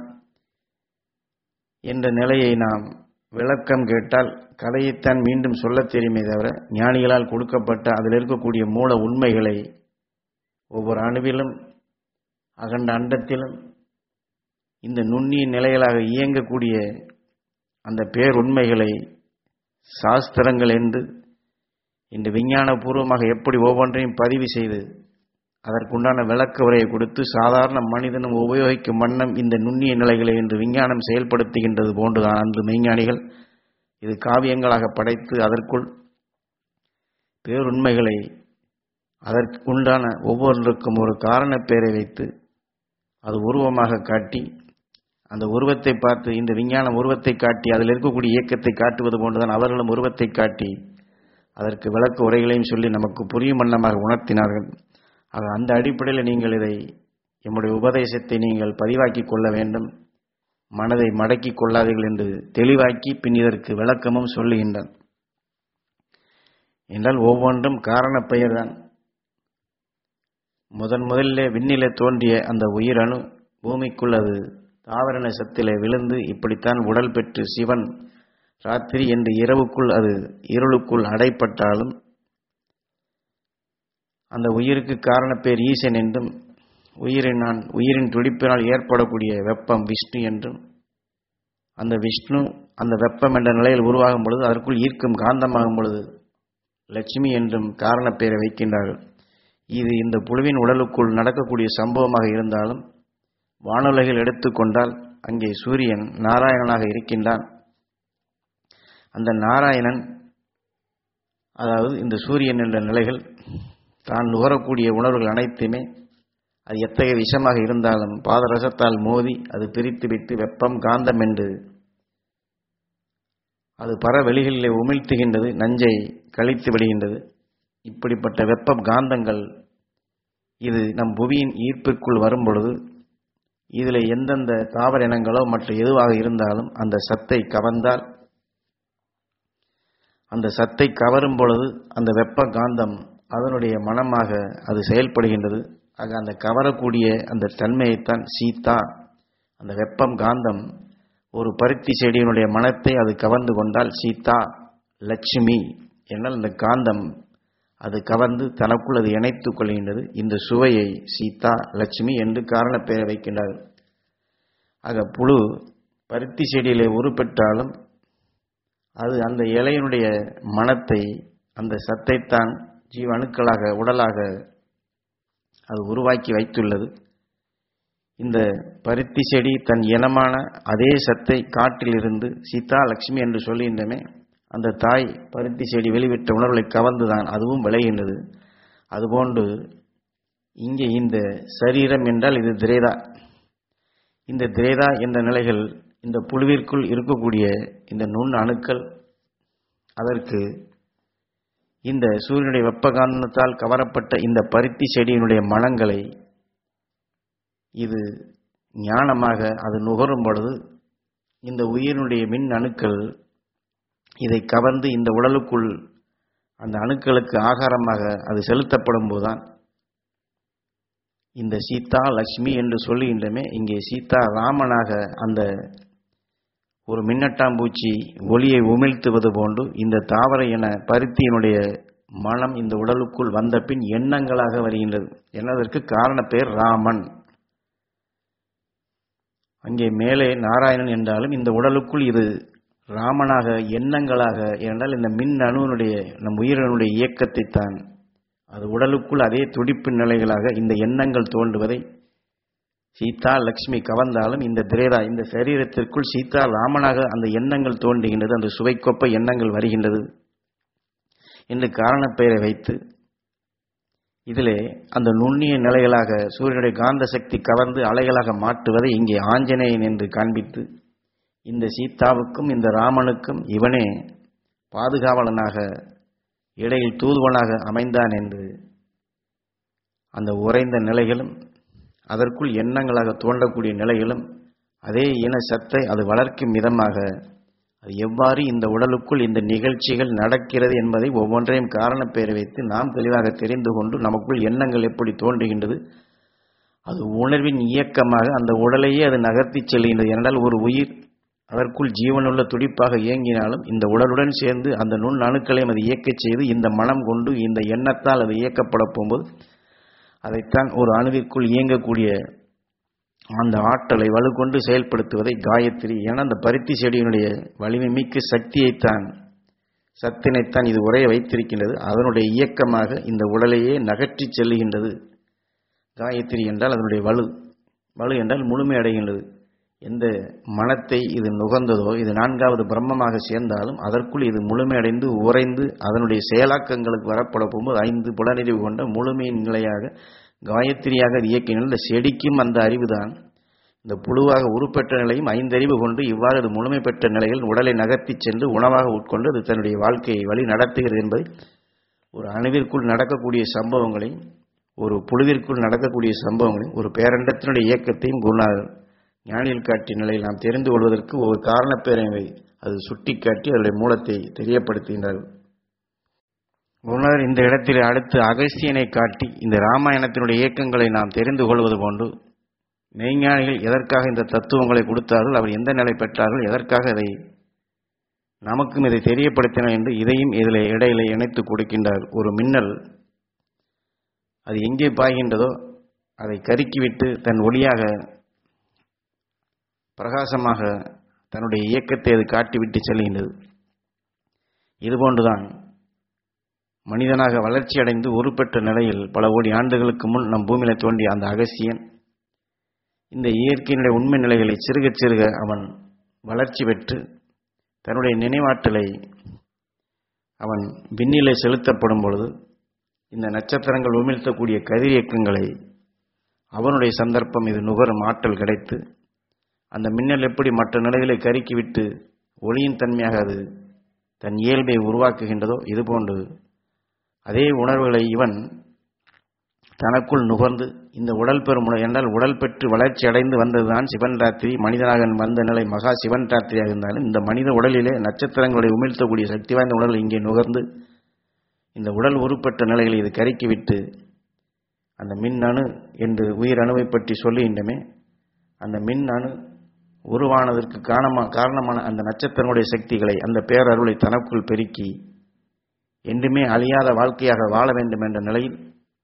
என்ற நிலையை நாம் விளக்கம் கேட்டால் கதையைத்தான் மீண்டும் சொல்லத் தெரியுமே தவிர ஞானிகளால் கொடுக்கப்பட்ட அதில் இருக்கக்கூடிய மூல உண்மைகளை ஒவ்வொரு அணுவிலும் அகண்ட அண்டத்திலும் இந்த நுண்ணிய நிலைகளாக இயங்கக்கூடிய அந்த பேருண்மைகளை சாஸ்திரங்கள் என்று இந்த விஞ்ஞானபூர்வமாக எப்படி ஒவ்வொன்றையும் பதிவு செய்து அதற்குண்டான விளக்க உரையை கொடுத்து சாதாரண மனிதனும் உபயோகிக்கும் வண்ணம் இந்த நுண்ணிய நிலைகளை இன்று விஞ்ஞானம் செயல்படுத்துகின்றது போன்றுதான் அன்று மெய்ஞானிகள் இது காவியங்களாக படைத்து அதற்குள் பேருண்மைகளை அதற்கு உண்டான ஒவ்வொன்றுக்கும் ஒரு காரணப் பெயரை வைத்து அது உருவமாக காட்டி அந்த உருவத்தை பார்த்து இந்த விஞ்ஞான உருவத்தை காட்டி அதில் இருக்கக்கூடிய இயக்கத்தை காட்டுவது போன்றுதான் அவர்களும் உருவத்தை காட்டி அதற்கு விளக்க உரைகளையும் சொல்லி நமக்கு புரியும் வண்ணமாக உணர்த்தினார்கள் ஆக அந்த அடிப்படையில் நீங்கள் இதை எம்முடைய உபதேசத்தை நீங்கள் பதிவாக்கி கொள்ள வேண்டும் மனதை மடக்கி கொள்ளாதீர்கள் என்று தெளிவாக்கி பின் இதற்கு விளக்கமும் சொல்லுகின்றான் என்றால் ஒவ்வொன்றும் காரண பெயர்தான் முதன் முதலிலே விண்ணிலே தோன்றிய அந்த உயிரணு பூமிக்குள் அது தாவரண சத்திலே விழுந்து இப்படித்தான் உடல் பெற்று சிவன் ராத்திரி என்று இரவுக்குள் அது இருளுக்குள் அடைப்பட்டாலும் அந்த உயிருக்கு காரண பேர் ஈசன் என்றும் உயிரின் நான் உயிரின் துடிப்பினால் ஏற்படக்கூடிய வெப்பம் விஷ்ணு என்றும் அந்த விஷ்ணு அந்த வெப்பம் என்ற நிலையில் உருவாகும் பொழுது அதற்குள் ஈர்க்கும் காந்தமாகும் பொழுது லட்சுமி என்றும் காரண பெயரை வைக்கின்றார்கள் இது இந்த புழுவின் உடலுக்குள் நடக்கக்கூடிய சம்பவமாக இருந்தாலும் வானுலகில் எடுத்துக்கொண்டால் அங்கே சூரியன் நாராயணனாக இருக்கின்றான் அந்த நாராயணன் அதாவது இந்த சூரியன் என்ற நிலைகள் தான் நுகரக்கூடிய உணர்வுகள் அனைத்துமே அது எத்தகைய விஷமாக இருந்தாலும் பாதரசத்தால் மோதி அது பிரித்துவிட்டு வெப்பம் காந்தம் என்று அது பர வெளிகளிலே உமிழ்த்துகின்றது நஞ்சை கழித்து விடுகின்றது இப்படிப்பட்ட வெப்ப காந்தங்கள் இது நம் புவியின் ஈர்ப்பிற்குள் வரும் பொழுது இதில் எந்தெந்த தாவர இனங்களோ மற்ற எதுவாக இருந்தாலும் அந்த சத்தை கவர்ந்தால் அந்த சத்தை கவரும் பொழுது அந்த வெப்ப காந்தம் அதனுடைய மனமாக அது செயல்படுகின்றது ஆக அந்த கவரக்கூடிய அந்த தன்மையைத்தான் சீதா அந்த வெப்பம் காந்தம் ஒரு பருத்தி செடியினுடைய மனத்தை அது கவர்ந்து கொண்டால் சீதா லட்சுமி என்னால் அந்த காந்தம் அது கவர்ந்து தனக்குள் அது இணைத்துக் கொள்கின்றது இந்த சுவையை சீதா லட்சுமி என்று காரண பெயரை வைக்கின்றார்கள் ஆக புழு பருத்தி செடியிலே உருப்பெற்றாலும் அது அந்த இலையினுடைய மனத்தை அந்த சத்தைத்தான் ஜீவ அணுக்களாக உடலாக அது உருவாக்கி வைத்துள்ளது இந்த பருத்தி செடி தன் இனமான அதே சத்தை காட்டிலிருந்து சீதா லட்சுமி என்று சொல்லுகின்றமே அந்த தாய் பருத்தி செடி வெளிவிட்ட உணர்வுகளை கவர்ந்துதான் அதுவும் விளைகின்றது அதுபோன்று இங்கே இந்த சரீரம் என்றால் இது திரேதா இந்த திரேதா என்ற நிலைகள் இந்த புழுவிற்குள் இருக்கக்கூடிய இந்த நுண் அணுக்கள் அதற்கு இந்த சூரியனுடைய வெப்பகாந்தத்தால் கவரப்பட்ட இந்த பருத்தி செடியினுடைய மனங்களை இது ஞானமாக அது நுகரும் பொழுது இந்த உயிரினுடைய மின் அணுக்கள் இதை கவர்ந்து இந்த உடலுக்குள் அந்த அணுக்களுக்கு ஆகாரமாக அது செலுத்தப்படும் போதுதான் இந்த சீதா லட்சுமி என்று சொல்லுகின்றமே இங்கே சீதா ராமனாக அந்த ஒரு மின்னட்டாம்பூச்சி ஒளியை உமிழ்த்துவது போன்று இந்த தாவர என பருத்தியினுடைய மனம் இந்த உடலுக்குள் வந்த பின் எண்ணங்களாக வருகின்றது என்னதற்கு காரண பேர் ராமன் அங்கே மேலே நாராயணன் என்றாலும் இந்த உடலுக்குள் இது ராமனாக எண்ணங்களாக என்றால் இந்த மின் அணுவனுடைய நம் உயிரினுடைய இயக்கத்தை தான் அது உடலுக்குள் அதே துடிப்பு நிலைகளாக இந்த எண்ணங்கள் தோன்றுவதை சீதா லக்ஷ்மி கவர்ந்தாலும் இந்த திரேதா இந்த சரீரத்திற்குள் சீதா ராமனாக அந்த எண்ணங்கள் தோன்றுகின்றது அந்த சுவைக்கொப்ப எண்ணங்கள் வருகின்றது என்று காரணப் பெயரை வைத்து இதிலே அந்த நுண்ணிய நிலைகளாக சூரியனுடைய காந்த சக்தி கவர்ந்து அலைகளாக மாற்றுவதை இங்கே ஆஞ்சநேயன் என்று காண்பித்து இந்த சீதாவுக்கும் இந்த ராமனுக்கும் இவனே பாதுகாவலனாக இடையில் தூதுவனாக அமைந்தான் என்று அந்த உறைந்த நிலைகளும் அதற்குள் எண்ணங்களாக தோன்றக்கூடிய நிலைகளும் அதே இன சத்தை அது வளர்க்கும் விதமாக அது எவ்வாறு இந்த உடலுக்குள் இந்த நிகழ்ச்சிகள் நடக்கிறது என்பதை ஒவ்வொன்றையும் காரணப்பெயர் வைத்து நாம் தெளிவாக தெரிந்து கொண்டு நமக்குள் எண்ணங்கள் எப்படி தோன்றுகின்றது அது உணர்வின் இயக்கமாக அந்த உடலையே அது நகர்த்தி செல்கின்றது என்றால் ஒரு உயிர் அதற்குள் ஜீவனுள்ள துடிப்பாக இயங்கினாலும் இந்த உடலுடன் சேர்ந்து அந்த நுண் அணுக்களையும் அது இயக்கச் செய்து இந்த மனம் கொண்டு இந்த எண்ணத்தால் அது இயக்கப்பட போகும்போது அதைத்தான் ஒரு அணுவிற்குள் இயங்கக்கூடிய அந்த ஆற்றலை வலுக்கொண்டு செயல்படுத்துவதை காயத்ரி என அந்த பருத்தி செடியினுடைய வலிமை மிக்க சக்தியைத்தான் சத்தினைத்தான் இது உரைய வைத்திருக்கின்றது அதனுடைய இயக்கமாக இந்த உடலையே நகற்றி செல்லுகின்றது காயத்ரி என்றால் அதனுடைய வலு வலு என்றால் முழுமை அடைகின்றது எந்த மனத்தை இது நுகர்ந்ததோ இது நான்காவது பிரம்மமாக சேர்ந்தாலும் அதற்குள் இது முழுமையடைந்து உறைந்து அதனுடைய செயலாக்கங்களுக்கு வரப்பட போகும்போது ஐந்து புலனறிவு கொண்ட முழுமையின் நிலையாக காயத்ரியாக அது இயக்கினால் இந்த செடிக்கும் அந்த அறிவுதான் இந்த புழுவாக உருப்பெற்ற நிலையும் ஐந்தறிவு கொண்டு இவ்வாறு அது முழுமை பெற்ற நிலையில் உடலை நகர்த்தி சென்று உணவாக உட்கொண்டு அது தன்னுடைய வாழ்க்கையை வழி நடத்துகிறது என்பதை ஒரு அணுவிற்குள் நடக்கக்கூடிய சம்பவங்களையும் ஒரு புழுவிற்குள் நடக்கக்கூடிய சம்பவங்களையும் ஒரு பேரண்டத்தினுடைய இயக்கத்தையும் குருநாதர் ஞானியில் காட்டிய நிலையில் நாம் தெரிந்து கொள்வதற்கு ஒரு காரணப்பேரவை அது சுட்டிக்காட்டி அதனுடைய மூலத்தை தெரியப்படுத்துகின்றார்கள் குருநாதர் இந்த இடத்தில் அடுத்து அகஸ்தியனை காட்டி இந்த ராமாயணத்தினுடைய இயக்கங்களை நாம் தெரிந்து கொள்வது கொண்டு மெய்ஞானிகள் எதற்காக இந்த தத்துவங்களை கொடுத்தார்கள் அவர் எந்த நிலை பெற்றார்கள் எதற்காக இதை நமக்கும் இதை தெரியப்படுத்தினார் என்று இதையும் இதில் இடையில இணைத்து கொடுக்கின்றார் ஒரு மின்னல் அது எங்கே பாய்கின்றதோ அதை கருக்கிவிட்டு தன் ஒளியாக பிரகாசமாக தன்னுடைய இயக்கத்தை அது காட்டிவிட்டு செல்கின்றது இதுபோன்றுதான் மனிதனாக வளர்ச்சி அடைந்து உருப்பெற்ற நிலையில் பல கோடி ஆண்டுகளுக்கு முன் நம் பூமியில தோன்றிய அந்த அகசியன் இந்த இயற்கையினுடைய உண்மை நிலைகளை சிறுக சிறுக அவன் வளர்ச்சி பெற்று தன்னுடைய நினைவாற்றலை அவன் விண்ணிலே செலுத்தப்படும் பொழுது இந்த நட்சத்திரங்கள் உமிழ்த்தக்கூடிய கதிரியக்கங்களை அவனுடைய சந்தர்ப்பம் இது நுகரும் ஆற்றல் கிடைத்து அந்த மின்னல் எப்படி மற்ற நிலைகளை கருக்கிவிட்டு ஒளியின் தன்மையாக அது தன் இயல்பை உருவாக்குகின்றதோ இதுபோன்று அதே உணர்வுகளை இவன் தனக்குள் நுகர்ந்து இந்த உடல் பெறும் உணர்வு என்றால் உடல் பெற்று வளர்ச்சி அடைந்து வந்ததுதான் சிவன் ராத்திரி மனிதனாக வந்த நிலை மகா சிவன் ராத்திரியாக இருந்தாலும் இந்த மனித உடலிலே நட்சத்திரங்களை உமிழ்த்தக்கூடிய சக்தி வாய்ந்த உடல் இங்கே நுகர்ந்து இந்த உடல் உருப்பெற்ற நிலைகளை இது கருக்கிவிட்டு அந்த மின் அணு என்று உயிர் அணுவை பற்றி சொல்லுகின்றமே அந்த மின் அணு உருவானதற்கு காரணமா காரணமான அந்த நட்சத்திரங்களுடைய சக்திகளை அந்த பேரருளை தனக்குள் பெருக்கி என்றுமே அழியாத வாழ்க்கையாக வாழ வேண்டும் என்ற நிலையில்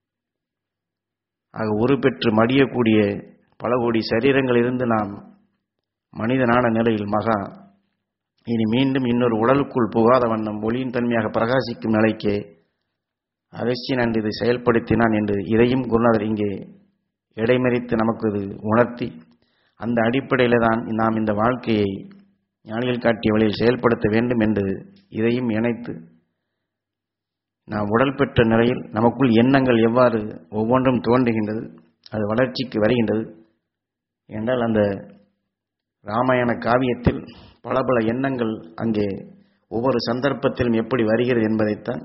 ஆக உருப்பெற்று மடியக்கூடிய பல கோடி சரீரங்களிலிருந்து நாம் மனிதனான நிலையில் மகா இனி மீண்டும் இன்னொரு உடலுக்குள் புகாத வண்ணம் ஒளியின் தன்மையாக பிரகாசிக்கும் நிலைக்கே அகஸ்தியன் அன்று இது செயல்படுத்தினான் என்று இதையும் குருநாதர் இங்கே இடைமறித்து நமக்கு இது உணர்த்தி அந்த அடிப்படையில் தான் நாம் இந்த வாழ்க்கையை ஞானிகள் காட்டிய வழியில் செயல்படுத்த வேண்டும் என்று இதையும் இணைத்து நாம் உடல் பெற்ற நிலையில் நமக்குள் எண்ணங்கள் எவ்வாறு ஒவ்வொன்றும் தோன்றுகின்றது அது வளர்ச்சிக்கு வருகின்றது என்றால் அந்த ராமாயண காவியத்தில் பல பல எண்ணங்கள் அங்கே ஒவ்வொரு சந்தர்ப்பத்திலும் எப்படி வருகிறது என்பதைத்தான்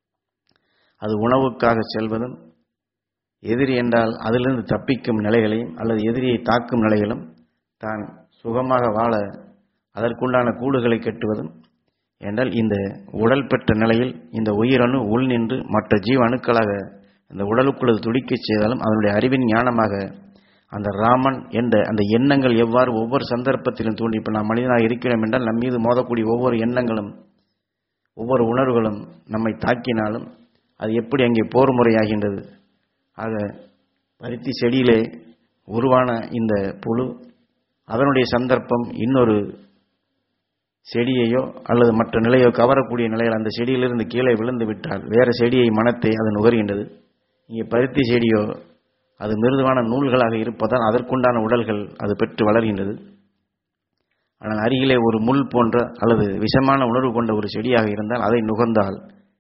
அது உணவுக்காக செல்வதும் எதிரி என்றால் அதிலிருந்து தப்பிக்கும் நிலைகளையும் அல்லது எதிரியை தாக்கும் நிலைகளும் தான் சுகமாக வாழ அதற்குண்டான கூடுகளை கட்டுவதும் என்றால் இந்த உடல் பெற்ற நிலையில் இந்த உயிரணு உள் நின்று மற்ற ஜீவ அணுக்களாக இந்த உடலுக்குள்ளது துடிக்கச் செய்தாலும் அதனுடைய அறிவின் ஞானமாக அந்த ராமன் என்ற அந்த எண்ணங்கள் எவ்வாறு ஒவ்வொரு சந்தர்ப்பத்திலும் தூண்டி இப்போ நாம் மனிதனாக இருக்கிறோம் என்றால் நம் மீது மோதக்கூடிய ஒவ்வொரு எண்ணங்களும் ஒவ்வொரு உணர்வுகளும் நம்மை தாக்கினாலும் அது எப்படி அங்கே போர் முறையாகின்றது ஆக பருத்தி செடியிலே உருவான இந்த புழு அதனுடைய சந்தர்ப்பம் இன்னொரு செடியையோ அல்லது மற்ற நிலையோ கவரக்கூடிய நிலையில் அந்த செடியிலிருந்து கீழே விழுந்து விட்டால் வேறு செடியை மனத்தை அது நுகர்கின்றது இங்கே பருத்தி செடியோ அது மிருதுவான நூல்களாக இருப்பதால் அதற்குண்டான உடல்கள் அது பெற்று வளர்கின்றது ஆனால் அருகிலே ஒரு முள் போன்ற அல்லது விஷமான உணர்வு கொண்ட ஒரு செடியாக இருந்தால் அதை நுகர்ந்தால்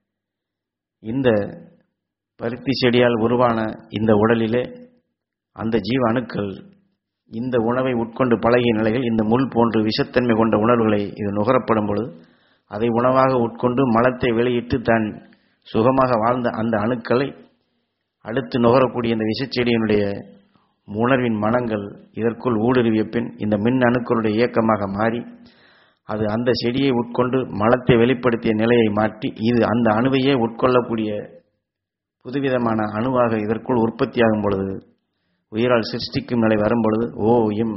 இந்த பருத்தி செடியால் உருவான இந்த உடலிலே அந்த ஜீவ அணுக்கள் இந்த உணவை உட்கொண்டு பழகிய நிலையில் இந்த முள் போன்று விஷத்தன்மை கொண்ட உணர்வுகளை இது நுகரப்படும் பொழுது அதை உணவாக உட்கொண்டு மலத்தை வெளியிட்டு தான் சுகமாக வாழ்ந்த அந்த அணுக்களை அடுத்து நுகரக்கூடிய இந்த விஷச்செடியினுடைய உணர்வின் மனங்கள் இதற்குள் ஊடுருவிய பின் இந்த மின் அணுக்களுடைய இயக்கமாக மாறி அது அந்த செடியை உட்கொண்டு மலத்தை வெளிப்படுத்திய நிலையை மாற்றி இது அந்த அணுவையே உட்கொள்ளக்கூடிய புதுவிதமான அணுவாக இதற்குள் உற்பத்தியாகும் பொழுது உயிரால் சிருஷ்டிக்கும் நிலை வரும் பொழுது ஓ இம்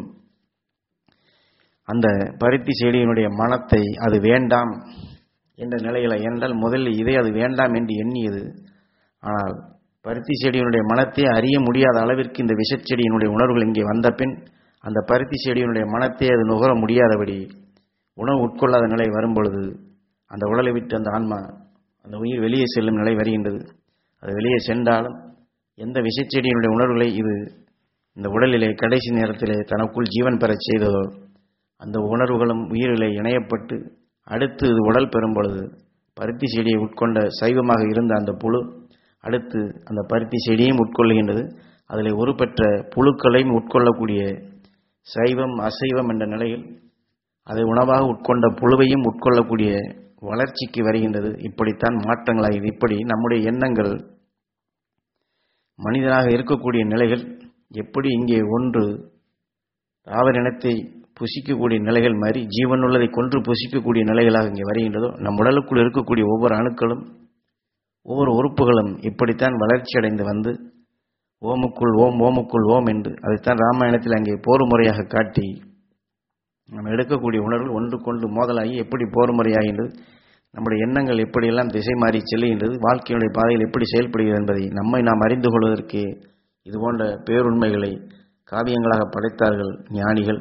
அந்த பருத்தி செடியினுடைய மனத்தை அது வேண்டாம் என்ற நிலையில என்றால் முதலில் இதை அது வேண்டாம் என்று எண்ணியது ஆனால் பருத்தி செடியினுடைய மனத்தை அறிய முடியாத அளவிற்கு இந்த விஷச்செடியினுடைய உணர்வுகள் இங்கே வந்த பின் அந்த பருத்தி செடியினுடைய மனத்தை அது நுகர முடியாதபடி உணவு உட்கொள்ளாத நிலை வரும் பொழுது அந்த உடலை விட்டு அந்த ஆன்மா அந்த உயிர் வெளியே செல்லும் நிலை வருகின்றது அது வெளியே சென்றாலும் எந்த விஷச்செடியினுடைய உணர்வுகளை இது இந்த உடலிலே கடைசி நேரத்திலே தனக்குள் ஜீவன் பெறச் செய்ததோ அந்த உணர்வுகளும் உயிரிலே இணையப்பட்டு அடுத்து இது உடல் பெறும் பொழுது பருத்தி செடியை உட்கொண்ட சைவமாக இருந்த அந்த புழு அடுத்து அந்த பருத்தி செடியையும் உட்கொள்கின்றது அதில் உருப்பெற்ற புழுக்களையும் உட்கொள்ளக்கூடிய சைவம் அசைவம் என்ற நிலையில் அதை உணவாக உட்கொண்ட புழுவையும் உட்கொள்ளக்கூடிய வளர்ச்சிக்கு வருகின்றது இப்படித்தான் மாற்றங்களாகிறது இப்படி நம்முடைய எண்ணங்கள் மனிதனாக இருக்கக்கூடிய நிலைகள் எப்படி இங்கே ஒன்று தாவர இனத்தை புசிக்கக்கூடிய நிலைகள் மாதிரி ஜீவனுள்ளதை கொன்று புசிக்கக்கூடிய நிலைகளாக இங்கே வருகின்றதோ நம் உடலுக்குள் இருக்கக்கூடிய ஒவ்வொரு அணுக்களும் ஒவ்வொரு உறுப்புகளும் இப்படித்தான் வளர்ச்சி அடைந்து வந்து ஓமுக்குள் ஓம் ஓமுக்குள் ஓம் என்று அதைத்தான் ராமாயணத்தில் அங்கே போர் முறையாக காட்டி நம்ம எடுக்கக்கூடிய உணர்வுகள் ஒன்றுக்கொண்டு மோதலாகி எப்படி போர் முறையாகின்றது நம்முடைய எண்ணங்கள் எப்படியெல்லாம் திசை மாறி செல்லுகின்றது வாழ்க்கையினுடைய பாதையில் எப்படி செயல்படுகிறது என்பதை நம்மை நாம் அறிந்து கொள்வதற்கு இது போன்ற பேருண்மைகளை காவியங்களாக படைத்தார்கள் ஞானிகள்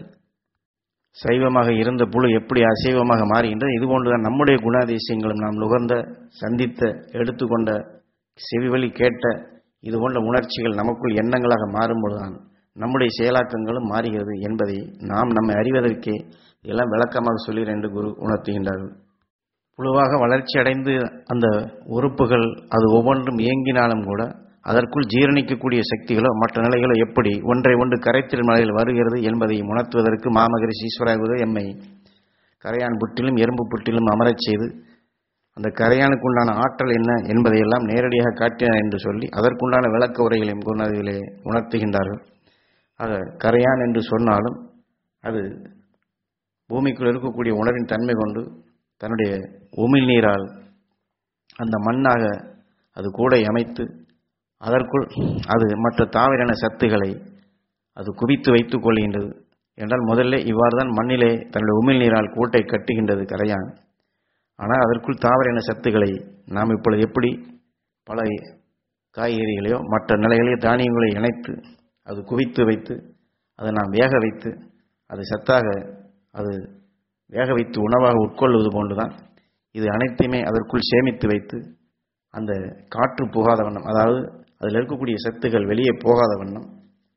சைவமாக இருந்த புழு எப்படி அசைவமாக மாறுகின்றது இது போன்றுதான் நம்முடைய குணாதிசயங்களும் நாம் நுகர்ந்த சந்தித்த எடுத்துக்கொண்ட செவிவழி கேட்ட இது போன்ற உணர்ச்சிகள் நமக்குள் எண்ணங்களாக மாறும்பொழுதுதான் நம்முடைய செயலாக்கங்களும் மாறுகிறது என்பதை நாம் நம்மை அறிவதற்கே எல்லாம் விளக்கமாக சொல்கிறேன் என்று குரு உணர்த்துகின்றார்கள் புழுவாக வளர்ச்சி அடைந்து அந்த உறுப்புகள் அது ஒவ்வொன்றும் இயங்கினாலும் கூட அதற்குள் ஜீரணிக்கக்கூடிய சக்திகளோ மற்ற நிலைகளோ எப்படி ஒன்றை ஒன்று கரைத்திடும் நிலையில் வருகிறது என்பதை உணர்த்துவதற்கு மாமகரிஷி ஈஸ்வராகுதோ எம்மை கரையான் புற்றிலும் எறும்பு புற்றிலும் அமரச் செய்து அந்த கரையானுக்குண்டான ஆற்றல் என்ன என்பதையெல்லாம் நேரடியாக காட்டினார் என்று சொல்லி அதற்குண்டான விளக்க உரைகளையும் குருநாதிகளே உணர்த்துகின்றார்கள் ஆக கரையான் என்று சொன்னாலும் அது பூமிக்குள் இருக்கக்கூடிய உணர்வின் தன்மை கொண்டு தன்னுடைய உமிழ் நீரால் அந்த மண்ணாக அது கூடை அமைத்து அதற்குள் அது மற்ற தாவரான சத்துக்களை அது குவித்து வைத்துக் கொள்கின்றது என்றால் முதல்ல இவ்வாறு தான் மண்ணிலே தன்னுடைய உமிழ் நீரால் கூட்டை கட்டுகின்றது கரையான் ஆனால் அதற்குள் தாவரான சத்துக்களை நாம் இப்பொழுது எப்படி பல காய்கறிகளையோ மற்ற நிலைகளையோ தானியங்களை இணைத்து அது குவித்து வைத்து அதை நாம் வேக வைத்து அது சத்தாக அது வேக வைத்து உணவாக உட்கொள்வது போன்றுதான் இது அனைத்தையுமே அதற்குள் சேமித்து வைத்து அந்த காற்று புகாத வண்ணம் அதாவது அதில் இருக்கக்கூடிய சத்துக்கள் வெளியே போகாத வண்ணம்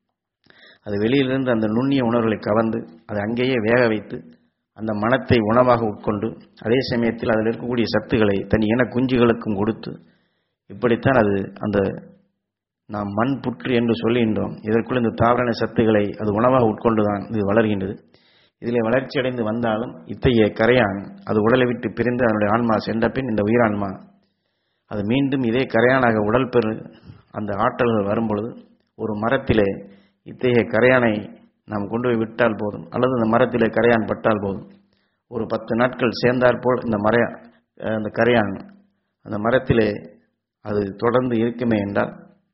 அது வெளியிலிருந்து அந்த நுண்ணிய உணர்வுகளை கவர்ந்து அதை அங்கேயே வேக வைத்து அந்த மனத்தை உணவாக உட்கொண்டு அதே சமயத்தில் அதில் இருக்கக்கூடிய சத்துக்களை தன் இன குஞ்சுகளுக்கும் கொடுத்து இப்படித்தான் அது அந்த நாம் மண் புற்று என்று சொல்லுகின்றோம் இதற்குள் இந்த தாவரான சத்துக்களை அது உணவாக உட்கொண்டுதான் இது வளர்கின்றது இதில் வளர்ச்சி அடைந்து வந்தாலும் இத்தகைய கரையான் அது உடலை விட்டு பிரிந்து அதனுடைய ஆன்மா சென்ற பின் இந்த உயிரான்மா அது மீண்டும் இதே கரையானாக உடல் பெறு அந்த ஆற்றல்கள் வரும்பொழுது ஒரு மரத்திலே இத்தகைய கரையானை நாம் கொண்டு போய் விட்டால் போதும் அல்லது இந்த மரத்திலே கரையான் பட்டால் போதும் ஒரு பத்து நாட்கள் சேர்ந்தாற்போல் இந்த மர அந்த கரையான் அந்த மரத்திலே அது தொடர்ந்து இருக்குமே என்றால்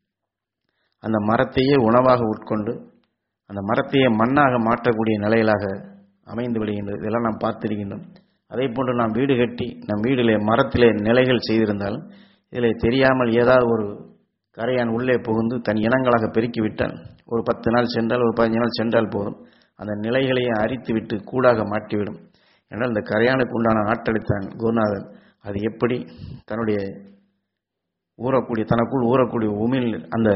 அந்த மரத்தையே உணவாக உட்கொண்டு அந்த மரத்தையே மண்ணாக மாற்றக்கூடிய நிலையிலாக அமைந்து விடுகின்றது இதெல்லாம் நாம் பார்த்திருக்கின்றோம் அதே போன்று நாம் வீடு கட்டி நம் வீடிலே மரத்திலே நிலைகள் செய்திருந்தாலும் இதில் தெரியாமல் ஏதாவது ஒரு கரையான் உள்ளே புகுந்து தன் இனங்களாக பெருக்கிவிட்டால் ஒரு பத்து நாள் சென்றால் ஒரு பதினஞ்சு நாள் சென்றால் போதும் அந்த நிலைகளையே அரித்து விட்டு கூடாக மாற்றிவிடும் என்றால் இந்த கரையானுக்கு உண்டான ஆற்றலைத்தான் குருநாதன் அது எப்படி தன்னுடைய ஊறக்கூடிய தனக்குள் ஊறக்கூடிய உமிழ் அந்த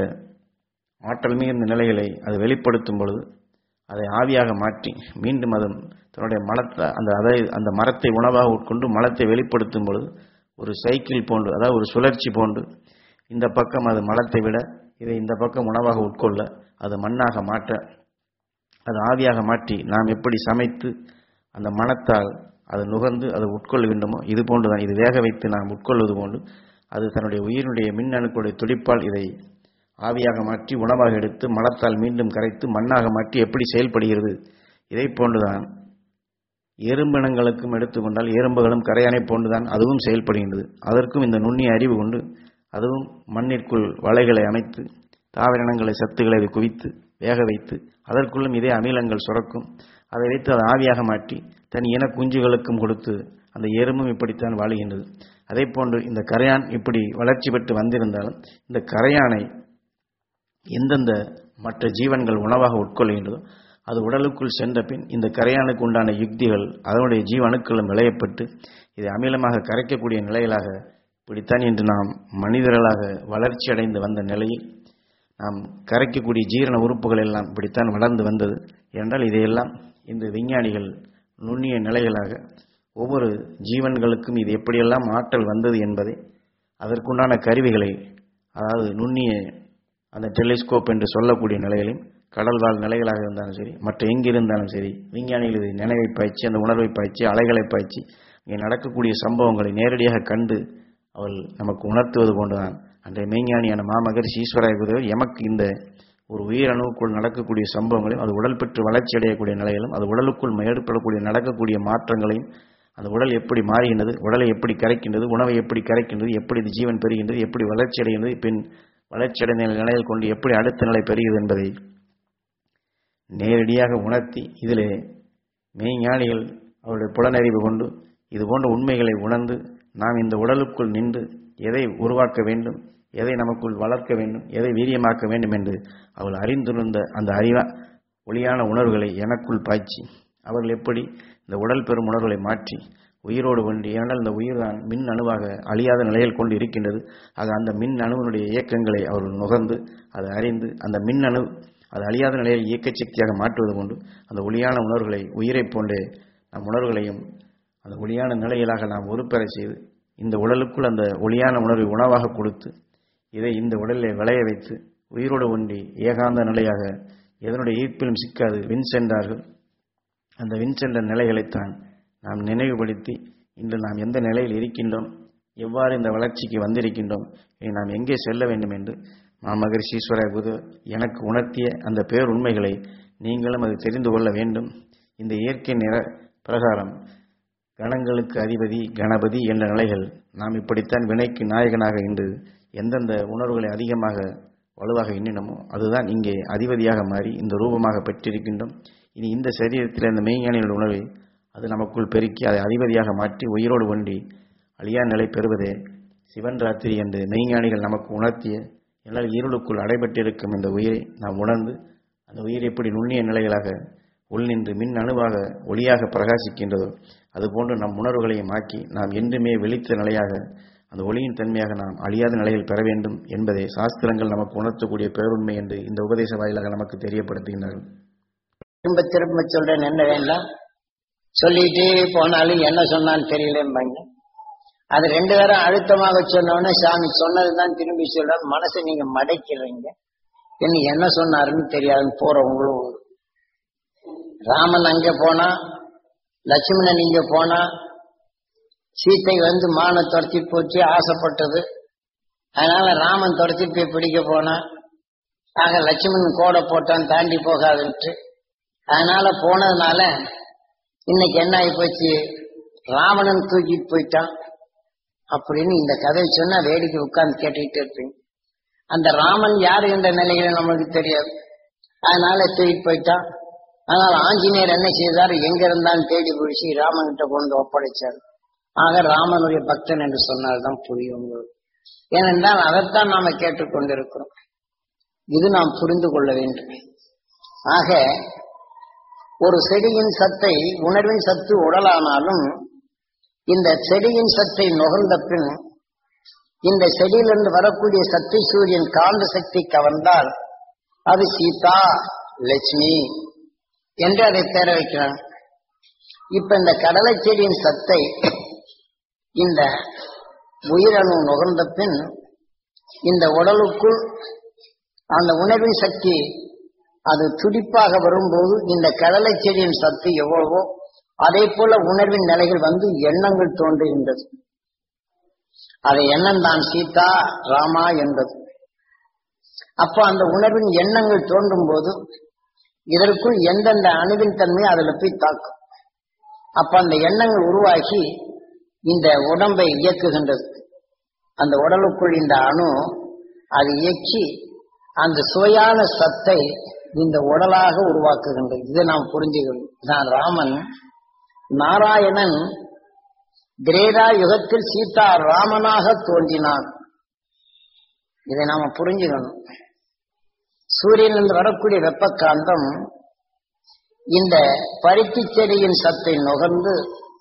ஆற்றல் மிகுந்த நிலைகளை அது வெளிப்படுத்தும் பொழுது அதை ஆவியாக மாற்றி மீண்டும் அது தன்னுடைய மலத்தை அந்த அதை அந்த மரத்தை உணவாக உட்கொண்டு மலத்தை வெளிப்படுத்தும் பொழுது ஒரு சைக்கிள் போன்று அதாவது ஒரு சுழற்சி போன்று இந்த பக்கம் அது மலத்தை விட இதை இந்த பக்கம் உணவாக உட்கொள்ள அது மண்ணாக மாற்ற அது ஆவியாக மாற்றி நாம் எப்படி சமைத்து அந்த மனத்தால் அது நுகர்ந்து அதை உட்கொள்ள வேண்டுமோ இது போன்றுதான் இது வேக வைத்து நாம் உட்கொள்வது போன்று அது தன்னுடைய உயிரினுடைய மின் அணுக்களுடைய துடிப்பால் இதை ஆவியாக மாற்றி உணவாக எடுத்து மலத்தால் மீண்டும் கரைத்து மண்ணாக மாற்றி எப்படி செயல்படுகிறது இதை போன்றுதான் எறும்பினங்களுக்கும் எடுத்துக்கொண்டால் எறும்புகளும் கரையானை போன்றுதான் அதுவும் செயல்படுகின்றது அதற்கும் இந்த நுண்ணிய அறிவு கொண்டு அதுவும் மண்ணிற்குள் வலைகளை அமைத்து தாவரினங்களை சத்துக்களை அது குவித்து வேக வைத்து அதற்குள்ளும் இதே அமிலங்கள் சுரக்கும் அதை வைத்து அதை ஆவியாக மாற்றி தன் இன குஞ்சுகளுக்கும் கொடுத்து அந்த எறும்பும் இப்படித்தான் வாழுகின்றது அதே போன்று இந்த கரையான் இப்படி வளர்ச்சி பெற்று வந்திருந்தாலும் இந்த கரையானை எந்தெந்த மற்ற ஜீவன்கள் உணவாக உட்கொள்கின்றதோ அது உடலுக்குள் சென்ற பின் இந்த கரையானுக்கு உண்டான யுக்திகள் அதனுடைய ஜீவ அணுக்களும் விளையப்பட்டு இதை அமிலமாக கரைக்கக்கூடிய நிலைகளாக இப்படித்தான் இன்று நாம் மனிதர்களாக வளர்ச்சி அடைந்து வந்த நிலையில் நாம் கரைக்கக்கூடிய ஜீரண உறுப்புகள் எல்லாம் இப்படித்தான் வளர்ந்து வந்தது என்றால் இதையெல்லாம் இந்த விஞ்ஞானிகள் நுண்ணிய நிலைகளாக ஒவ்வொரு ஜீவன்களுக்கும் இது எப்படியெல்லாம் ஆற்றல் வந்தது என்பதை அதற்குண்டான கருவிகளை அதாவது நுண்ணிய அந்த டெலிஸ்கோப் என்று சொல்லக்கூடிய நிலைகளையும் கடல்வாழ் நிலைகளாக இருந்தாலும் சரி மற்ற எங்கிருந்தாலும் சரி விஞ்ஞானிகள் இதை நினைவை பாய்ச்சி அந்த உணர்வை பாய்ச்சி அலைகளை பாய்ச்சி இங்கே நடக்கக்கூடிய சம்பவங்களை நேரடியாக கண்டு அவள் நமக்கு உணர்த்துவது கொண்டுதான் அன்றைய மெய்ஞானியான மாமகரிஷி ஈஸ்வராய குருவர் எமக்கு இந்த ஒரு உயிரணுவுக்குள் நடக்கக்கூடிய சம்பவங்களையும் அது உடல் பெற்று வளர்ச்சி அடையக்கூடிய நிலையிலும் அது உடலுக்குள் ஏற்படக்கூடிய நடக்கக்கூடிய மாற்றங்களையும் அந்த உடல் எப்படி மாறுகின்றது உடலை எப்படி கரைக்கின்றது உணவை எப்படி கரைக்கின்றது எப்படி இது ஜீவன் பெறுகின்றது எப்படி வளர்ச்சி அடைகின்றது பின் வளர்ச்சி அடைந்த நிலையில் கொண்டு எப்படி அடுத்த நிலை பெறுகிறது என்பதை நேரடியாக உணர்த்தி இதிலே மெய்ஞானிகள் அவருடைய புலனறிவு கொண்டு இது போன்ற உண்மைகளை உணர்ந்து நாம் இந்த உடலுக்குள் நின்று எதை உருவாக்க வேண்டும் எதை நமக்குள் வளர்க்க வேண்டும் எதை வீரியமாக்க வேண்டும் என்று அவள் அறிந்திருந்த அந்த அறிவா ஒளியான உணர்வுகளை எனக்குள் பாய்ச்சி அவர்கள் எப்படி இந்த உடல் பெறும் உணர்வுகளை மாற்றி உயிரோடு கொண்டு ஏனென்றால் இந்த உயிர் தான் மின் அணுவாக அழியாத நிலையில் கொண்டு இருக்கின்றது ஆக அந்த மின் அணுவினுடைய இயக்கங்களை அவர்கள் நுகர்ந்து அதை அறிந்து அந்த மின் அணு அது அழியாத நிலையில் இயக்க சக்தியாக மாற்றுவது கொண்டு அந்த ஒளியான உணர்வுகளை உயிரைப் போன்றே நம் உணர்வுகளையும் அந்த ஒளியான நிலையிலாக நாம் உருப்பெற செய்து இந்த உடலுக்குள் அந்த ஒளியான உணர்வை உணவாக கொடுத்து இதை இந்த உடலில் விளைய வைத்து உயிரோடு ஒன்றி ஏகாந்த நிலையாக எதனுடைய ஈர்ப்பிலும் சிக்காது வின் சென்றார்கள் அந்த வின் சென்ற நிலைகளைத்தான் நாம் நினைவுபடுத்தி இன்று நாம் எந்த நிலையில் இருக்கின்றோம் எவ்வாறு இந்த வளர்ச்சிக்கு வந்திருக்கின்றோம் இனி நாம் எங்கே செல்ல வேண்டும் என்று மாமகரிஷி ஈஸ்வர குரு எனக்கு உணர்த்திய அந்த பேருண்மைகளை நீங்களும் அது தெரிந்து கொள்ள வேண்டும் இந்த இயற்கை நிற பிரகாரம் கணங்களுக்கு அதிபதி கணபதி என்ற நிலைகள் நாம் இப்படித்தான் வினைக்கு நாயகனாக இன்று எந்தெந்த உணர்வுகளை அதிகமாக வலுவாக எண்ணினமோ அதுதான் இங்கே அதிபதியாக மாறி இந்த ரூபமாக பெற்றிருக்கின்றோம் இனி இந்த சரீரத்தில் இந்த மெய்ஞானிகள் உணர்வை அது நமக்குள் பெருக்கி அதை அதிபதியாக மாற்றி உயிரோடு ஒன்றி அழியா நிலை பெறுவதே சிவன் ராத்திரி என்று மெய்ஞானிகள் நமக்கு உணர்த்திய என்னால் இருளுக்குள் அடைபட்டிருக்கும் இந்த உயிரை நாம் உணர்ந்து அந்த உயிர் எப்படி நுண்ணிய நிலைகளாக உள் நின்று மின் அணுவாக ஒளியாக பிரகாசிக்கின்றதோ அதுபோன்று நம் உணர்வுகளையும் ஆக்கி நாம் என்றுமே வெளித்த நிலையாக அந்த ஒளியின் தன்மையாக நாம் அழியாத நிலையில் பெற வேண்டும் என்பதை சாஸ்திரங்கள் நமக்கு உணர்த்தக்கூடிய பேருண்மை என்று இந்த உபதேச வாயிலாக நமக்கு தெரியப்படுத்துகின்றார்கள் திரும்ப திரும்ப சொல்றேன் என்ன வேண்டாம் சொல்லிட்டே போனாலும் என்ன சொன்னான்னு தெரியலம்பாங்க அது ரெண்டு பேரும் அழுத்தமாக சொன்னோடனே சாமி சொன்னதுதான் திரும்பி சொல்ற மனசை நீங்க மடைக்கிறீங்க இன்னும் என்ன சொன்னாருன்னு தெரியாதுன்னு போறவங்களும் உண்டு. ராமன் அங்க போனா லட்சுமணன் இங்க போனா சீத்தை வந்து மானை துரத்தி போச்சு ஆசைப்பட்டது அதனால ராமன் துரத்தி போய் பிடிக்க போனா ஆக லட்சுமணன் கோடை போட்டான் தாண்டி போகாதுன்ட்டு அதனால போனதுனால இன்னைக்கு என்ன ஆகி போச்சு ராவணன் தூக்கிட்டு போயிட்டான் அப்படின்னு இந்த கதையை சொன்னா வேடிக்கை உட்கார்ந்து கேட்டுக்கிட்டு இருப்பீங்க அந்த ராமன் யாரு என்ற நிலையில நம்மளுக்கு தெரியாது அதனால தூக்கிட்டு போயிட்டான் அதனால ஆஞ்சநேயர் என்ன செய்தார் எங்க இருந்தாலும் தேடி பிடிச்சி ராமன் கிட்ட கொண்டு ஒப்படைச்சார் ஆக ராமனுடைய பக்தன் என்று சொன்னால்தான் புரியும் உங்களுக்கு ஏனென்றால் அதைத்தான் நாம கேட்டுக்கொண்டிருக்கிறோம் இது நாம் புரிந்து கொள்ள வேண்டும் ஆக ஒரு செடியின் சத்தை உணர்வின் சத்து உடலானாலும் இந்த செடியின் சத்தை நுகர்ந்த பின் இந்த செடியிலிருந்து வரக்கூடிய சக்தி சூரியன் காந்த சக்தி கவர்ந்தால் அது சீதா லட்சுமி என்று அதை பெற வைக்கிறாங்க இப்ப இந்த கடலை செடியின் சத்தை இந்த உயிரணு நுகர்ந்த பின் இந்த உடலுக்குள் அந்த உணர்வின் சக்தி அது துடிப்பாக வரும்போது இந்த கடலை செடியின் சத்து எவ்வளவோ அதே போல உணர்வின் நிலைகள் வந்து எண்ணங்கள் தோன்றுகின்றது அதை எண்ணம் தான் சீதா ராமா என்பது அப்ப அந்த உணர்வின் எண்ணங்கள் தோன்றும் போது இதற்குள் எந்தெந்த அணுவின் தன்மை அதுல போய் தாக்கும் அப்ப அந்த எண்ணங்கள் உருவாகி இந்த உடம்பை இயக்குகின்றது அந்த உடலுக்குள் இந்த அணு அது இயக்கி அந்த சுவையான சத்தை இந்த உடலாக உருவாக்குகின்றது இதை நாம் புரிஞ்சுக்கணும் நான் ராமன் நாராயணன் கிரேடா யுகத்தில் சீதா ராமனாக தோன்றினான் இதை நாம புரிஞ்சுக்கணும் சூரியனிலிருந்து வரக்கூடிய வெப்பக்காந்தம் இந்த பருத்தி செடியின் சத்தை நுகர்ந்து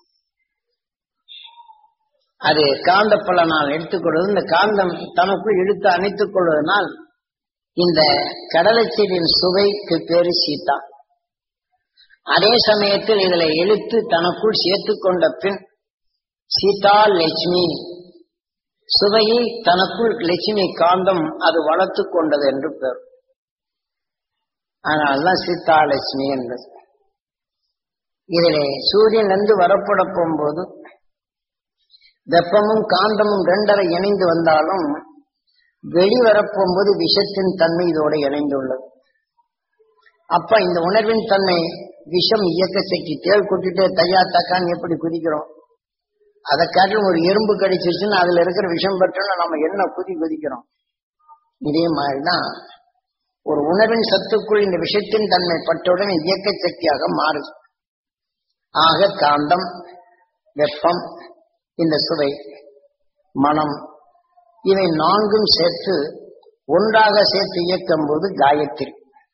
அது காந்த பலனால் எடுத்துக்கொள்வது இந்த காந்தம் தனக்குள் இழுத்து அணைத்துக் கொள்வதனால் இந்த கடலை செடியின் சுவைக்கு பேரு சீதா அதே சமயத்தில் இதுல இழுத்து தனக்குள் சேர்த்துக் கொண்ட பின் சீதா லட்சுமி சுவையை தனக்குள் லட்சுமி காந்தம் அது வளர்த்து கொண்டது என்று பெயர் அதனால்தான் சீதா லட்சுமி என்பது இதிலே சூரியனிலிருந்து வரப்பட போகும்போது வெப்பமும் காந்தமும் ரெண்டரை இணைந்து வந்தாலும் வெளிவரப்போகும்போது விஷத்தின் தன்மை இதோடு இணைந்துள்ளது அப்ப இந்த உணர்வின் தன்மை விஷம் இயக்க சக்தி தேள் கொட்டிட்டு தையா தக்கான்னு எப்படி குதிக்கிறோம் அதை காட்டிலும் ஒரு எறும்பு கடிச்சிருச்சுன்னா அதுல இருக்கிற விஷம் பற்றோம்னா நம்ம என்ன குதி குதிக்கிறோம் இதே மாதிரிதான் ஒரு உணர்வின் சத்துக்குள் இந்த விஷத்தின் தன்மை பட்டவுடன் இயக்க சக்தியாக மாறுது ஆக காந்தம் வெப்பம் இந்த சுவை மனம் இவை நான்கும் சேர்த்து ஒன்றாக சேர்த்து இயக்கும் போது காயத்ரி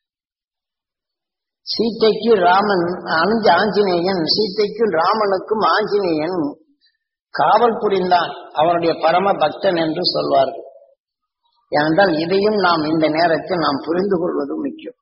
சீத்தைக்கு ராமன் அஞ்சு ஆஞ்சநேயன் சீத்தைக்கும் ராமனுக்கும் ஆஞ்சநேயன் காவல் புரிந்தான் அவனுடைய பரம பக்தன் என்று சொல்வார்கள் ஏனென்றால் இதையும் நாம் இந்த நேரத்தில் நாம் புரிந்து கொள்வது முக்கியம்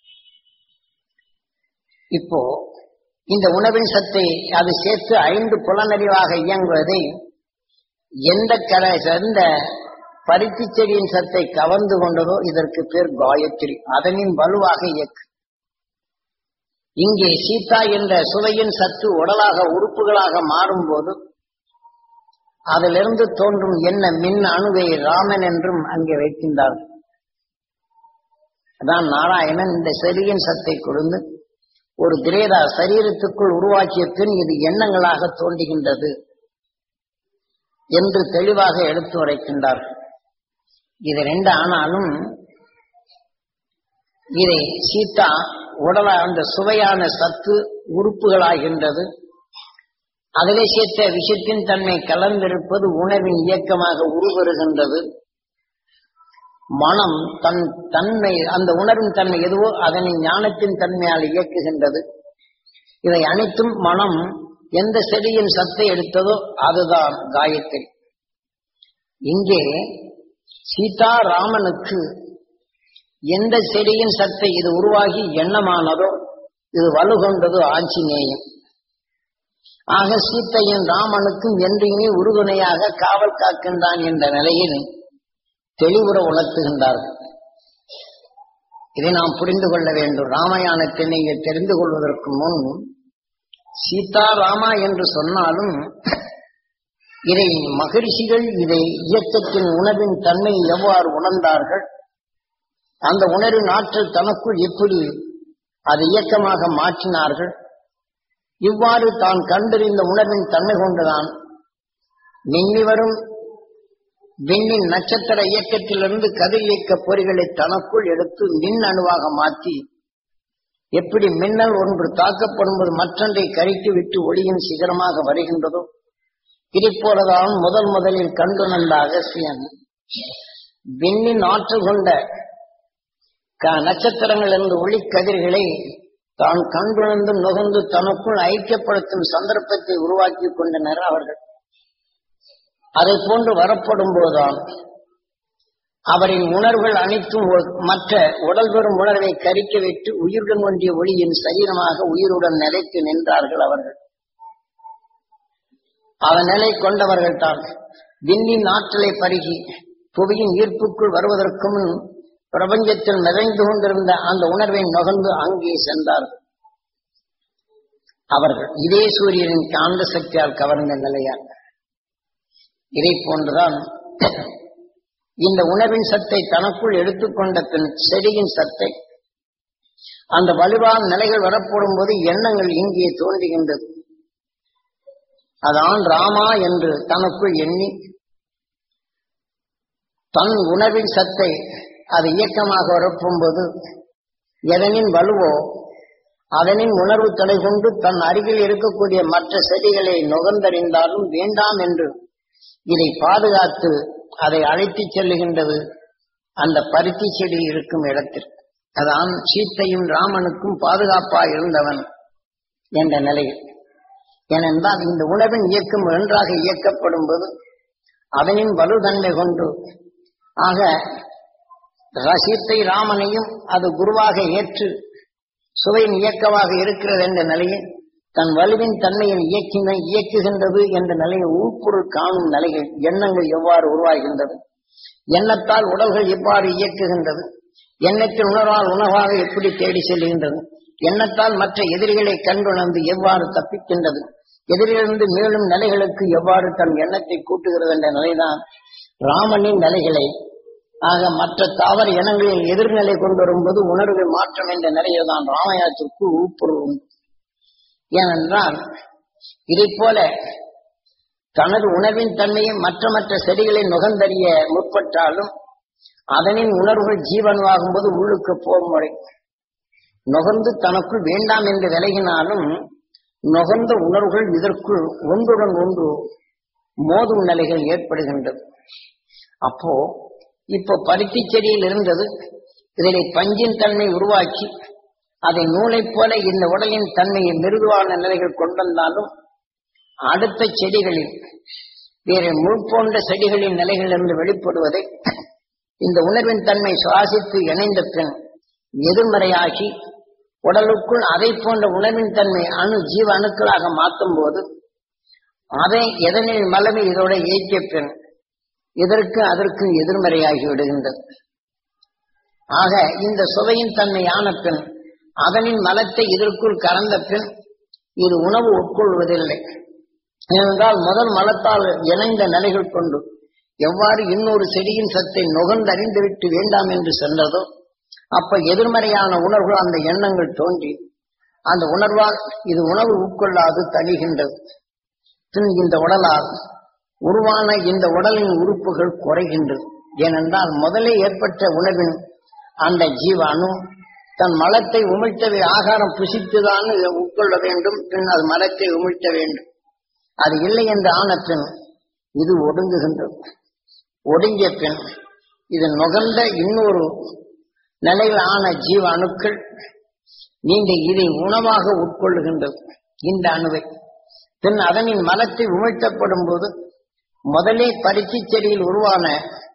இப்போ இந்த உணவின் சத்தை அது சேர்த்து ஐந்து புலனறிவாக இயங்குவதை எந்த கரை எந்த பருத்தி செடியின் சத்தை கவர்ந்து கொண்டதோ இதற்கு பேர் காயத்ரி அதனின் வலுவாக இயக்கு இங்கே சீதா என்ற சுவையின் சத்து உடலாக உறுப்புகளாக மாறும்போது அதிலிருந்து தோன்றும் என்ன மின் அணுவை ராமன் என்றும் அங்கே வைக்கின்றார்கள் அதான் நாராயணன் இந்த செடியின் சத்தை கொடுந்து ஒரு கிரேதா சரீரத்துக்குள் உருவாக்கிய பின் இது எண்ணங்களாக தோன்றுகின்றது என்று தெளிவாக எடுத்து உரைக்கின்றார்கள் இது ரெண்டு ஆனாலும் இதை சீதா உடல அந்த சுவையான சத்து உறுப்புகளாகின்றது அதிலே சேர்த்த விஷத்தின் தன்மை கலந்திருப்பது உணவின் இயக்கமாக உருவருகின்றது மனம் தன் தன்மை அந்த உணர்வின் தன்மை எதுவோ அதனை ஞானத்தின் தன்மையால் இயக்குகின்றது இவை அனைத்தும் மனம் எந்த செடியின் சத்தை எடுத்ததோ அதுதான் காயத்ரி இங்கே சீதா ராமனுக்கு எந்த செடியின் சத்தை இது உருவாகி எண்ணமானதோ இது வலுகொண்டது ஆஞ்சநேயம் ஆக சீத்தையும் ராமனுக்கும் என்றையுமே உறுதுணையாக காவல் காக்கின்றான் என்ற நிலையில் தெளிவுற உணர்த்துகின்றார்கள் இதை நாம் புரிந்து கொள்ள வேண்டும் ராமாயணத்தை நீங்கள் தெரிந்து கொள்வதற்கு முன் சீதா ராமா என்று சொன்னாலும் இதை மகரிஷிகள் இதை இயக்கத்தின் உணர்வின் தன்மை எவ்வாறு உணர்ந்தார்கள் அந்த உணர்வின் ஆற்றல் தனக்குள் எப்படி அது இயக்கமாக மாற்றினார்கள் இவ்வாறு தான் கண்டறிந்த உணர்வின் தன்மை கொண்டுதான் மின்னி வரும் விண்ணின் நட்சத்திர இயக்கத்திலிருந்து கதிர் இயக்க பொறிகளை தனக்குள் எடுத்து மின் அணுவாக மாற்றி எப்படி மின்னல் ஒன்று தாக்கப்படும் போது மற்றொன்றை கரித்து விட்டு ஒளியின் சிகரமாக வருகின்றதோ இதைப்போலதான் முதல் முதலில் கண்டுணர்ந்த அகசியன் விண்ணின் ஆற்றல் கொண்ட நட்சத்திரங்கள் இருந்து ஒளிக்கதிர்களை தான் கண்டுணர்ந்து நுகர்ந்து தனக்குள் ஐக்கியப்படுத்தும் சந்தர்ப்பத்தை உருவாக்கி கொண்டனர் அவர்கள் அதை போன்று வரப்படும் போதுதான் அவரின் உணர்வுகள் அனைத்தும் மற்ற உடல் பெறும் உணர்வை கரிக்க விட்டு உயிருடன் ஒன்றிய ஒளியின் சரீரமாக உயிருடன் நிலைத்து நின்றார்கள் அவர்கள் அவன் நிலை கொண்டவர்கள் தான் விண்ணின் ஆற்றலை பருகி புவியின் ஈர்ப்புக்குள் வருவதற்கு முன் பிரபஞ்சத்தில் நிறைந்து கொண்டிருந்த அந்த உணர்வை நுகர்ந்து அங்கே சென்றார்கள் அவர்கள் இதே சூரியனின் காந்த சக்தியால் கவர்ந்த நிலையால் இதை போன்றுதான் இந்த உணவின் சத்தை தனக்குள் எடுத்துக்கொண்ட பின் செடியின் சத்தை அந்த வலுவான நிலைகள் வரப்படும் போது எண்ணங்கள் இங்கே தோன்றுகின்றது அதான் ராமா என்று தனக்குள் எண்ணி தன் உணவின் சத்தை அது இயக்கமாக வரப்போம்போது எதனின் வலுவோ அதனின் உணர்வு தடை கொண்டு தன் அருகில் இருக்கக்கூடிய மற்ற செடிகளை நுகர்ந்தறிந்தாலும் வேண்டாம் என்று இதை பாதுகாத்து அதை அழைத்துச் செல்லுகின்றது அந்த பருத்தி செடி இருக்கும் இடத்தில் அதான் சீத்தையும் ராமனுக்கும் பாதுகாப்பாக இருந்தவன் என்ற நிலையில் ஏனென்றால் இந்த உணவின் இயக்கம் ஒன்றாக இயக்கப்படும் போது அதனின் வலுதன்மை கொண்டு ஆக சீத்தை ராமனையும் அது குருவாக ஏற்று சுவையின் இயக்கமாக இருக்கிறது என்ற நிலையில் தன் வலுவின் தன்மையை இயக்கின இயக்குகின்றது என்ற நிலையை உள்பொருள் காணும் நிலைகள் எண்ணங்கள் எவ்வாறு உருவாகின்றது எண்ணத்தால் உடல்கள் எவ்வாறு இயக்குகின்றது எண்ணத்தின் உணர்வால் உணவாக எப்படி தேடி செல்கின்றது எண்ணத்தால் மற்ற எதிரிகளை கண்டுணர்ந்து எவ்வாறு தப்பிக்கின்றது எதிரிலிருந்து மேலும் நிலைகளுக்கு எவ்வாறு தன் எண்ணத்தை கூட்டுகிறது என்ற நிலைதான் ராமனின் நிலைகளை ஆக மற்ற தாவர இனங்களில் எதிர்நிலை கொண்டு வரும்போது உணர்வு மாற்றம் என்ற நிலையில் தான் ராமாயணத்திற்கு உட்பொருள் உண்டு ஏனென்றால் இதை போல தனது உணர்வின் தன்மையை மற்ற மற்ற செடிகளை நுகர்ந்தறிய முற்பட்டாலும் அதனின் உணர்வுகள் ஜீவனமாகும் போது உள்ளுக்கு போகும் முறை நுகர்ந்து தனக்குள் வேண்டாம் என்று விலகினாலும் நுகர்ந்த உணர்வுகள் இதற்குள் ஒன்றுடன் ஒன்று மோதும் நிலைகள் ஏற்படுகின்றது அப்போ இப்போ பருத்தி செடியில் இருந்தது இதிலே பஞ்சின் தன்மை உருவாக்கி அதை நூலைப் போல இந்த உடலின் தன்மையை மிருதுவான நிலைகள் கொண்டிருந்தாலும் அடுத்த செடிகளில் வேறு முள் போன்ற செடிகளின் நிலைகளிலிருந்து வெளிப்படுவதை இந்த உணர்வின் தன்மை சுவாசித்து இணைந்த பின் எதிர்மறையாகி உடலுக்குள் அதை போன்ற உணர்வின் தன்மை அணு ஜீவ அணுக்களாக மாற்றும் போது அதை எதனில் மலமை இதோட ஏற்றிய பின் இதற்கு அதற்கு எதிர்மறையாகி விடுகின்றது ஆக இந்த சுவையின் தன்மை ஆன பின் அதனின் மலத்தை இதற்குள் கறந்த பின் இது உணவு உட்கொள்வதில்லை ஏனென்றால் முதல் மலத்தால் இணைந்த நிலைகள் கொண்டு எவ்வாறு இன்னொரு செடியின் சத்தை நுகர்ந்தறிந்துவிட்டு வேண்டாம் என்று சென்றதோ அப்ப எதிர்மறையான உணர்வு அந்த எண்ணங்கள் தோன்றி அந்த உணர்வால் இது உணவு உட்கொள்ளாது தணிகின்றது பின் இந்த உடலால் உருவான இந்த உடலின் உறுப்புகள் குறைகின்றது ஏனென்றால் முதலே ஏற்பட்ட உணவின் அந்த ஜீவ அணு தன் மலத்தை உமிழ்த்தவே ஆகாரம் புசித்துதான் உட்கொள்ள வேண்டும் பின் அது மலத்தை உமிழ்த்த வேண்டும் அது இல்லை என்று ஆன பின் இது ஒடுங்குகின்றது ஒடுங்கிய பின் இது நுகர்ந்த இன்னொரு நிலையில் ஆன ஜீவ அணுக்கள் நீண்ட இதை உணவாக உட்கொள்ளுகின்றது இந்த அணுவை பின் அதனின் மலத்தை உமிழ்த்தப்படும் போது முதலே பருத்தி செடியில் உருவான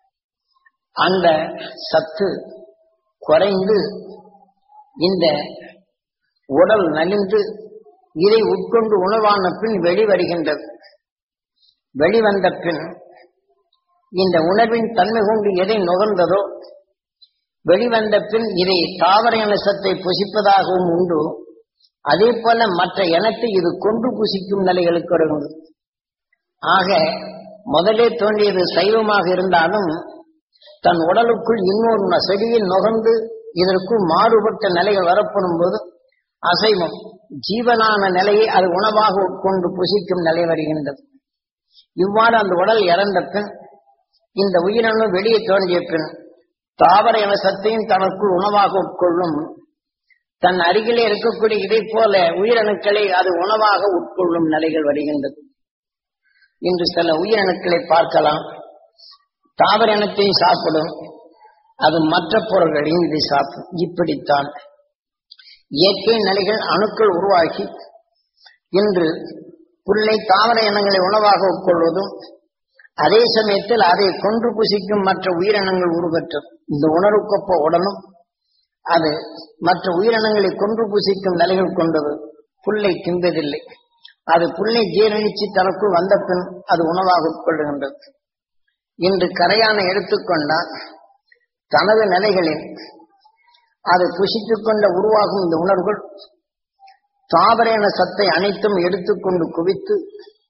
அந்த சத்து குறைந்து இந்த உடல் நலிந்து இதை உட்கொண்டு உணவான பின் வெளிவருகின்றது வெளிவந்த பின் இந்த உணர்வின் தன்மை கொண்டு எதை நுகர்ந்ததோ வெளிவந்த பின் இதை தாவர இனசத்தை புசிப்பதாகவும் உண்டு அதே போல மற்ற இனத்தை இது கொண்டு புசிக்கும் நிலைகளுக்கு வருகிறது ஆக முதலே தோன்றியது சைவமாக இருந்தாலும் தன் உடலுக்குள் இன்னொரு செடியில் நுகர்ந்து இதற்குள் மாறுபட்ட நிலைகள் வரப்படும் போது அசைவம் ஜீவனான நிலையை அது உணவாக உட்கொண்டு புசிக்கும் நிலை வருகின்றது இவ்வாறு அந்த உடல் இறந்த பின் இந்த உயிரணு வெளியே தோன்றிய பின் தாவர இனசத்தையும் தனக்குள் உணவாக உட்கொள்ளும் தன் அருகிலே இருக்கக்கூடிய இதை போல உயிரணுக்களை அது உணவாக உட்கொள்ளும் நிலைகள் வருகின்றது இன்று சில உயிரணுக்களை பார்க்கலாம் தாவர இனத்தையும் சாப்பிடும் அது மற்ற பொருள்களையும் இதை சாப்பிடும் இப்படித்தான் இயற்கை நிலைகள் அணுக்கள் உருவாகி இன்று புல்லை தாவர இனங்களை உணவாக உட்கொள்வதும் அதே சமயத்தில் அதை கொன்று புசிக்கும் மற்ற உயிரினங்கள் உருவற்றது இந்த உணர்வுக்கொப்ப உடனும் அது மற்ற உயிரினங்களை கொன்று புசிக்கும் நிலைகள் கொண்டது புல்லை தின்பதில்லை அது புல்லை ஜீரணிச்சு தனக்குள் வந்த பின் அது உணவாக உட்கொள்ளுகின்றது இன்று கரையான எடுத்துக்கொண்டால் தனது நிலைகளில் அது புசித்துக் கொண்ட உருவாகும் இந்த உணர்வுகள் தாவரேன சத்தை அனைத்தும் எடுத்துக்கொண்டு குவித்து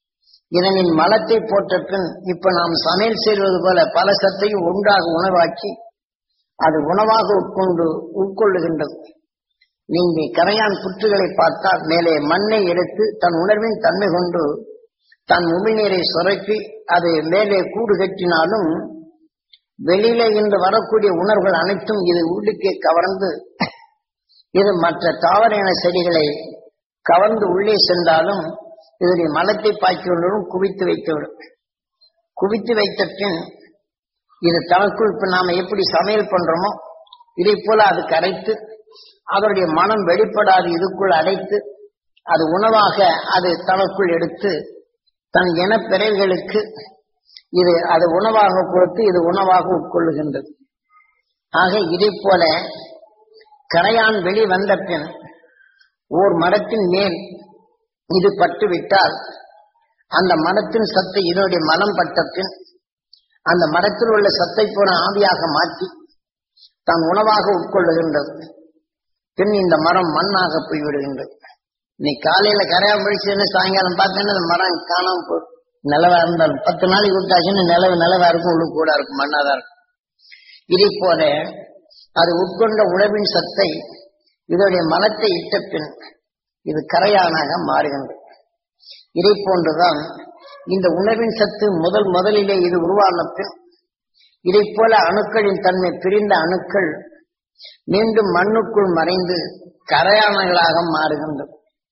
இதனின் மலத்தை போட்ட பின் இப்ப நாம் சமையல் செய்வது போல பல சத்தையும் ஒன்றாக உணவாக்கி அது உணவாக உட்கொண்டு உட்கொள்ளுகின்றது நீங்க கரையான் புற்றுகளை பார்த்தால் மேலே மண்ணை எடுத்து தன் உணர்வின் தன்மை கொண்டு தன் உமிழ்நீரை சுரப்பி அது மேலே கூடு கட்டினாலும் வெளியில இன்று வரக்கூடிய உணர்வுகள் அனைத்தும் இது உள்ளுக்கே கவர்ந்து இது மற்ற தாவர இன செடிகளை கவர்ந்து உள்ளே சென்றாலும் இதனுடைய மலத்தை பாய்ச்சியுள்ளதும் குவித்து வைத்துவிடும் குவித்து வைத்த பின் இது தனக்குள் இப்ப நாம எப்படி சமையல் பண்றோமோ இதை போல அது கரைத்து அதனுடைய மனம் வெளிப்படாது இதுக்குள் அடைத்து அது உணவாக அது தனக்குள் எடுத்து தன் இனப்பிறர்களுக்கு இது அது உணவாக கொடுத்து இது உணவாக உட்கொள்ளுகின்றது ஆக இதை போல கரையான் வெளி வந்த பின் ஓர் மரத்தின் மேல் இது பட்டு விட்டால் அந்த மரத்தின் சத்தை இதனுடைய மனம் பட்ட பின் அந்த மரத்தில் உள்ள சத்தை போன ஆவியாக மாற்றி தான் உணவாக உட்கொள்ளுகின்றது பின் இந்த மரம் மண்ணாக போய்விடுகின்றது நீ காலையில கரையான் பிடிச்சுன்னு சாயங்காலம் பார்த்தேன்னா அந்த மரம் காணாம போ நிலவா இருந்தாலும் பத்து நாளைக்கு விட்டாச்சுன்னு நிலவு நிலவா இருக்கும் உள்ளு கூட இருக்கும் மண்ணாதான் இருக்கும் இதை போல அது உட்கொண்ட உணவின் சத்தை இதனுடைய மனத்தை இட்ட பின் இது கரையானாக மாறுகின்றது இதை போன்றுதான் இந்த உணவின் சத்து முதல் முதலிலே இது உருவான பின் இதை போல அணுக்களின் தன்மை பிரிந்த அணுக்கள் மீண்டும் மண்ணுக்குள் மறைந்து கரையானங்களாக மாறுகின்றது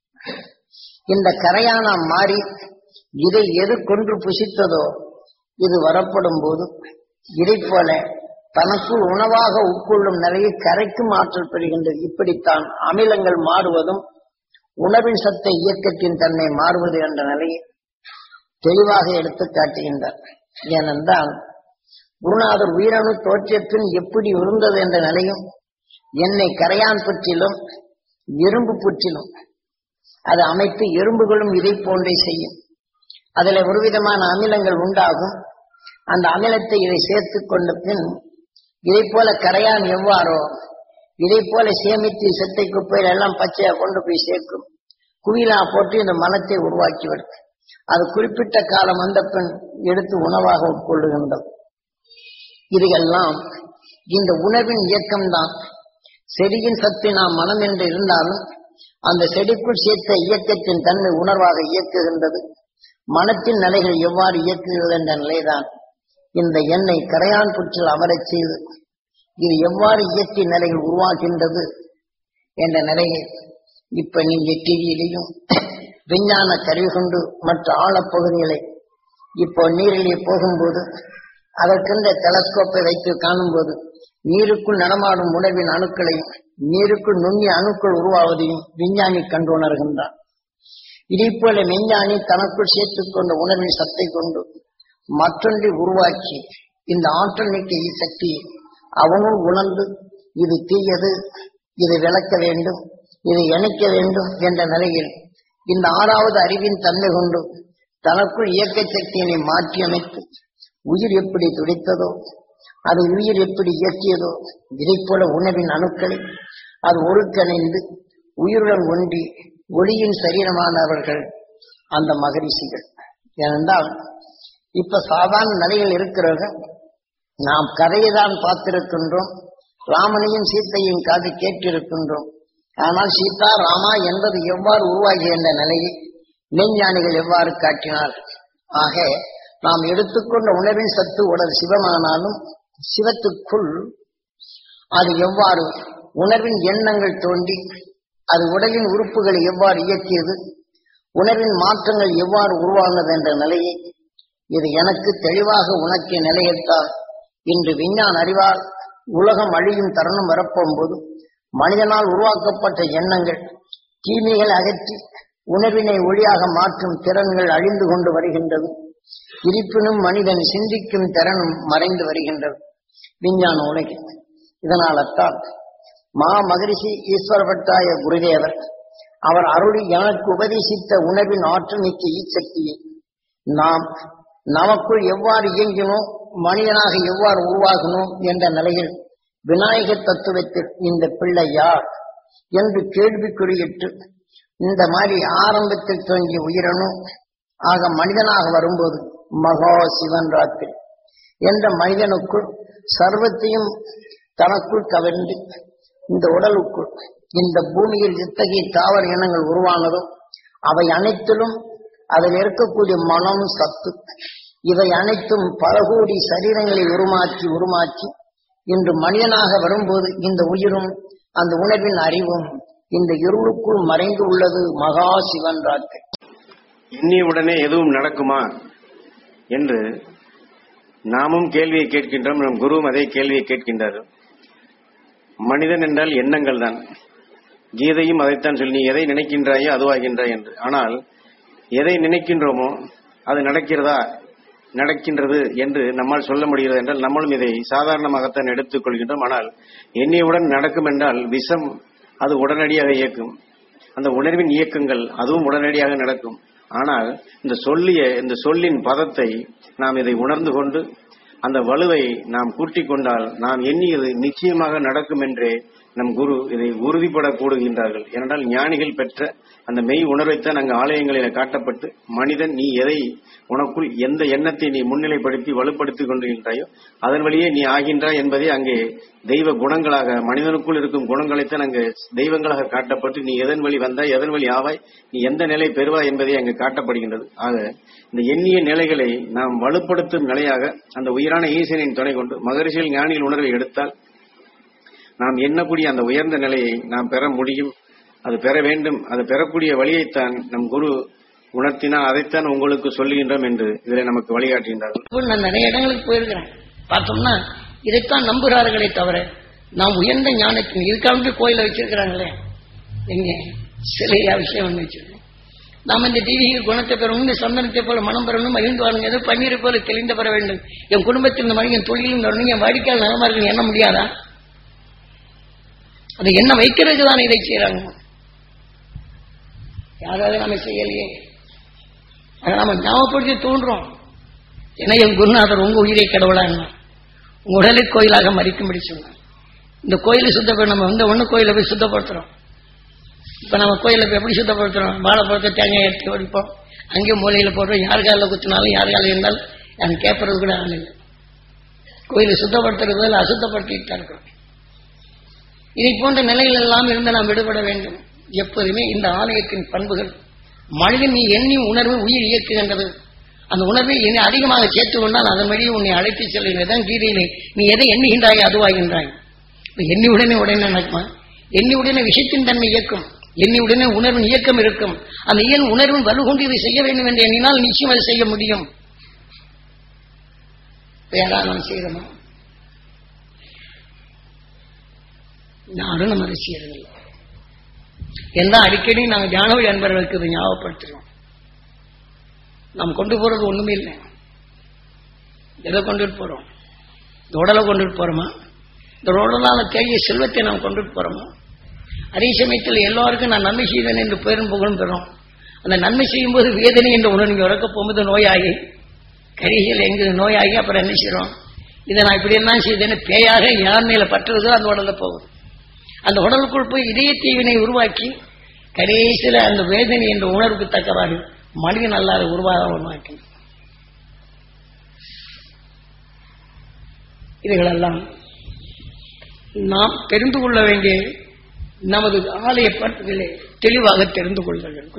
இந்த கரையானா மாறி இதை எது கொன்று புசித்ததோ இது வரப்படும் போது இதை போல தனக்குள் உணவாக உட்கொள்ளும் நிலையை கரைக்கும் ஆற்றல் பெறுகின்றது இப்படித்தான் அமிலங்கள் மாறுவதும் உணவின் சத்தை இயக்கத்தின் தன்மை மாறுவது என்ற நிலையை தெளிவாக எடுத்து காட்டுகின்றார் ஏனென்றால் குருநாதர் உயிரணு தோற்றத்தின் எப்படி இருந்தது என்ற நிலையும் என்னை கரையான் புற்றிலும் எறும்பு புற்றிலும் அது அமைத்து எறும்புகளும் இதை போன்றே செய்யும் அதுல ஒரு விதமான அமிலங்கள் உண்டாகும் அந்த அமிலத்தை இதை சேர்த்து கொண்ட பின் இதை போல கரையான் எவ்வாறோ இதை போல சேமித்து செத்தை குப்பையில எல்லாம் பச்சையா கொண்டு போய் சேர்க்கும் குவிலா போட்டு இந்த மனத்தை உருவாக்கிவிடும் அது குறிப்பிட்ட காலம் வந்த பின் எடுத்து உணவாக உட்கொள்ளுகின்றது இதுகெல்லாம் இந்த உணவின் இயக்கம்தான் செடியின் சத்து நாம் மனம் என்று இருந்தாலும் அந்த செடிக்குள் சேர்த்த இயக்கத்தின் தன்மை உணர்வாக இயக்குகின்றது மனத்தின் நிலைகள் எவ்வாறு இயக்குகிறது என்ற நிலைதான் இந்த எண்ணெய் கரையான் புற்றில் அமரச் செய்து இது எவ்வாறு இயற்கை நிலைகள் உருவாகின்றது என்ற நிலையை இப்ப நீங்க டிவியிலையும் விஞ்ஞான கருவி கொண்டு மற்ற ஆழப்பகுதிகளை இப்போ நீரிலே போகும்போது அதற்கென்ற டெலஸ்கோப்பை வைத்து காணும்போது நீருக்குள் நடமாடும் உணவின் அணுக்களையும் நீருக்குள் நுண்ணிய அணுக்கள் உருவாவதையும் விஞ்ஞானி கண்டு உணர்கின்றான் இதே போல விஞ்ஞானி தனக்குள் சேர்த்துக் கொண்ட உணவின் சத்தை கொண்டு மற்றொன்றை உருவாக்கி இந்த ஆற்றல் மிக்க சக்தியை அவனும் உணர்ந்து இது தீயது இது விளக்க வேண்டும் இது இணைக்க வேண்டும் என்ற நிலையில் இந்த ஆறாவது அறிவின் தன்மை கொண்டு தனக்குள் இயக்க சக்தியினை மாற்றி அமைத்து உயிர் எப்படி துடித்ததோ அது உயிர் எப்படி இயக்கியதோ இதை போல உணவின் அணுக்களை அது ஒருங்கிணைந்து உயிருடன் ஒன்றி ஒளியின் சரீரமானவர்கள் அந்த மகரிஷிகள் ஏனென்றால் இப்ப சாதாரண நிலையில் இருக்கிறவர்கள் நாம் கதையை தான் பார்த்திருக்கின்றோம் ராமனையும் சீத்தையும் காது கேட்டிருக்கின்றோம் ஆனால் சீதா ராமா என்பது எவ்வாறு உருவாகி என்ற நிலையை மெஞ்ஞானிகள் எவ்வாறு காட்டினார்கள் ஆக நாம் எடுத்துக்கொண்ட உணவின் சத்து உடல் சிவமானாலும் சிவத்துக்குள் அது எவ்வாறு உணர்வின் எண்ணங்கள் தோன்றி அது உடலின் உறுப்புகளை எவ்வாறு இயக்கியது உணர்வின் மாற்றங்கள் எவ்வாறு உருவானது என்ற நிலையை இது எனக்கு தெளிவாக உணர்த்திய நிலையைத்தான் இன்று விஞ்ஞான அறிவால் உலகம் அழியும் தருணம் வரப்போகும்போது மனிதனால் உருவாக்கப்பட்ட எண்ணங்கள் தீமைகள் அகற்றி உணர்வினை ஒளியாக மாற்றும் திறன்கள் அழிந்து கொண்டு வருகின்றது இருப்பினும் மனிதன் சிந்திக்கும் திறனும் மறைந்து வருகின்றது விஞ்ஞான உலகில் இதனால்தான் மா மகரிஷி ஈஸ்வரபட்டாய குருதேவர் அவர் அருளி எனக்கு உபதேசித்த உணவின் ஆற்றல் மிக்க ஈச்சக்தியை நாம் நமக்குள் எவ்வாறு இயங்கினோம் மனிதனாக எவ்வாறு உருவாகணும் என்ற நிலையில் விநாயகர் தத்துவத்தில் இந்த பிள்ளை யார் என்று கேள்விக்குறியிட்டு இந்த மாதிரி ஆரம்பத்தில் தோன்றிய உயிரணும் ஆக மனிதனாக வரும்போது மகா சிவன் ராத்திரி என்ற மனிதனுக்குள் சர்வத்தையும் தனக்குள் கவர்ந்து இந்த உடலுக்குள் இந்த பூமியில் எத்தகைய தாவர இனங்கள் உருவானதோ அவை அனைத்திலும் அதில் இருக்கக்கூடிய மனம் சத்து இவை அனைத்தும் பல கோடி சரீரங்களை உருமாற்றி உருமாற்றி இன்று மனிதனாக வரும்போது இந்த உயிரும் அந்த உணர்வின் அறிவும் இந்த இருளுக்குள் மறைந்து உள்ளது மகா சிவன் ராத்திரி எண்ணிய உடனே எதுவும் நடக்குமா என்று நாமும் கேள்வியை கேட்கின்றோம் நம் குருவும் அதே கேள்வியை கேட்கின்றார் மனிதன் என்றால் எண்ணங்கள் தான் கீதையும் அதைத்தான் சொல்லி நீ எதை நினைக்கின்றாயோ அதுவாகின்றாய் என்று ஆனால் எதை நினைக்கின்றோமோ அது நடக்கிறதா நடக்கின்றது என்று நம்மால் சொல்ல முடிகிறது என்றால் நம்மளும் இதை சாதாரணமாகத்தான் எடுத்துக் கொள்கின்றோம் ஆனால் எண்ணியவுடன் நடக்கும் என்றால் விஷம் அது உடனடியாக இயக்கும் அந்த உணர்வின் இயக்கங்கள் அதுவும் உடனடியாக நடக்கும் ஆனால் இந்த சொல்லிய இந்த சொல்லின் பதத்தை நாம் இதை உணர்ந்து கொண்டு அந்த வலுவை நாம் கூட்டிக் கொண்டால் நாம் எண்ணியது நிச்சயமாக நடக்கும் என்றே நம் குரு இதை உறுதிப்பட கூடுகின்றார்கள் ஏனென்றால் ஞானிகள் பெற்ற அந்த மெய் உணர்வைத்தான் அங்கு ஆலயங்களில் காட்டப்பட்டு மனிதன் நீ எதை உனக்குள் எந்த எண்ணத்தை நீ முன்னிலைப்படுத்தி வலுப்படுத்திக் கொண்டிருக்கின்றாயோ அதன் வழியே நீ ஆகின்றாய் என்பதே அங்கே தெய்வ குணங்களாக மனிதனுக்குள் இருக்கும் குணங்களைத்தான் அங்கு தெய்வங்களாக காட்டப்பட்டு நீ எதன் வழி வந்தாய் எதன் வழி ஆவாய் நீ எந்த நிலை பெறுவாய் என்பதை அங்கு காட்டப்படுகின்றது ஆக இந்த எண்ணிய நிலைகளை நாம் வலுப்படுத்தும் நிலையாக அந்த உயிரான ஈசனின் துணை கொண்டு மகரிஷியில் ஞானிகள் உணர்வை எடுத்தால் நாம் எண்ணக்கூடிய அந்த உயர்ந்த நிலையை நாம் பெற முடியும் அது பெற வேண்டும் அது பெறக்கூடிய வழியைத்தான் நம் குரு உணர்த்தினால் அதைத்தான் உங்களுக்கு சொல்லுகின்றோம் என்று இதில் நமக்கு வழிகாட்டுகின்றார்கள் இப்போ நான் நிறைய இடங்களுக்கு போயிருக்கிறேன் பார்த்தோம்னா இதைத்தான் நம்புகிறார்களே தவிர நாம் உயர்ந்த ஞானத்தின் இதுக்காக கோயில வச்சிருக்கிறாங்களே எங்க சிலையா விஷயம் ஒன்று வச்சிருக்கோம் நாம் இந்த தெய்வீக குணத்தை பெறணும் இந்த சந்தனத்தை போல மனம் பெறணும் மகிழ்ந்து வாருங்க ஏதோ பன்னீரை போல தெளிந்த பெற வேண்டும் என் குடும்பத்தில் இந்த மாதிரி என் தொழிலும் தொடரணும் என் வாடிக்கையால் நலமா இருக்குன்னு எண்ண முடியாதா அது என்ன வைக்கிறதுக்கு தானே இதை செய்யறாங்க யாராவது நம்ம செய்யலையே அதை நம்ம ஞாபகப்படுத்தி தோன்றோம் ஏன்னா என் குருநாதர் உங்க உயிரை கடவுளா என்ன உங்க உடலை கோயிலாக மறிக்கும்படி சொன்னார் இந்த கோயிலை சுத்தப்பட நம்ம வந்து ஒண்ணு கோயிலை போய் சுத்தப்படுத்துறோம் இப்ப நம்ம கோயிலை போய் எப்படி சுத்தப்படுத்துறோம் வாழைப்பழத்தை தேங்காய் எடுத்து ஒடிப்போம் அங்கேயும் மூலையில போடுறோம் யார் காலில் குத்தினாலும் யார் காலில் இருந்தாலும் எனக்கு கேட்கறது கூட ஆள் இல்லை கோயிலை சுத்தப்படுத்துறது பதில் அசுத்தப்படுத்திட்டு தான் இருக்கிறோம் இதை போன்ற நிலைகள் எல்லாம் இருந்து நாம் விடுபட வேண்டும் எப்போதுமே இந்த ஆலயத்தின் பண்புகள் மனிதன் நீ எண்ணி உணர்வு உயிர் இயக்குகின்றது அந்த உணர்வை இனி அதிகமாக சேர்த்து கொண்டால் அதன் வழியே உன்னை அழைத்து செல்லுகிறதான் கீதையிலே நீ எதை எண்ணுகின்றாய் அதுவாகின்றாய் இப்ப எண்ணி உடனே உடனே நடக்குமா எண்ணி உடனே விஷயத்தின் தன்மை இயக்கும் எண்ணி உடனே உணர்வின் இயக்கம் இருக்கும் அந்த இயல் உணர்வின் வலுகொண்டு இதை செய்ய வேண்டும் என்று எண்ணினால் நிச்சயம் அதை செய்ய முடியும் வேறா நாம் செய்யறோமா யாரும் நம்ம செய்யறதில்லை எல்லாம் அடிக்கடி நாங்கள் ஞானவி அன்பர்களுக்கு இதை ஞாபகப்படுத்துறோம் நாம் கொண்டு போறது ஒண்ணுமே இல்லை எதை கொண்டுட்டு போறோம் இந்த உடலை கொண்டுட்டு போறோமா இந்த உடலால தேடிய செல்வத்தை நாம் கொண்டுட்டு போறோமா அதே சமயத்தில் எல்லாருக்கும் நான் நன்மை செய்தேன் என்று பெரும் புகழும் பெறும் அந்த நன்மை செய்யும் போது வேதனை என்ற உணர்வு இறக்க போகும்போது நோயாகி கரிகள் எங்க நோயாகி அப்புறம் என்ன செய்யறோம் இதை நான் இப்படி எல்லாம் செய்தேன்னு பேயாக யார் மேல பற்றுறதோ அந்த உடல்ல போகுது அந்த உடலுக்குள் போய் இதய தீவினை உருவாக்கி கடைசியில அந்த வேதனை என்ற உணர்வுக்கு தக்கவாறு மனிதன் அல்லாத உருவாக உருவாக்கி இதுகளெல்லாம் நாம் தெரிந்து கொள்ள வேண்டிய நமது ஆலய பட்டுகளை தெளிவாக தெரிந்து கொள்ள வேண்டும்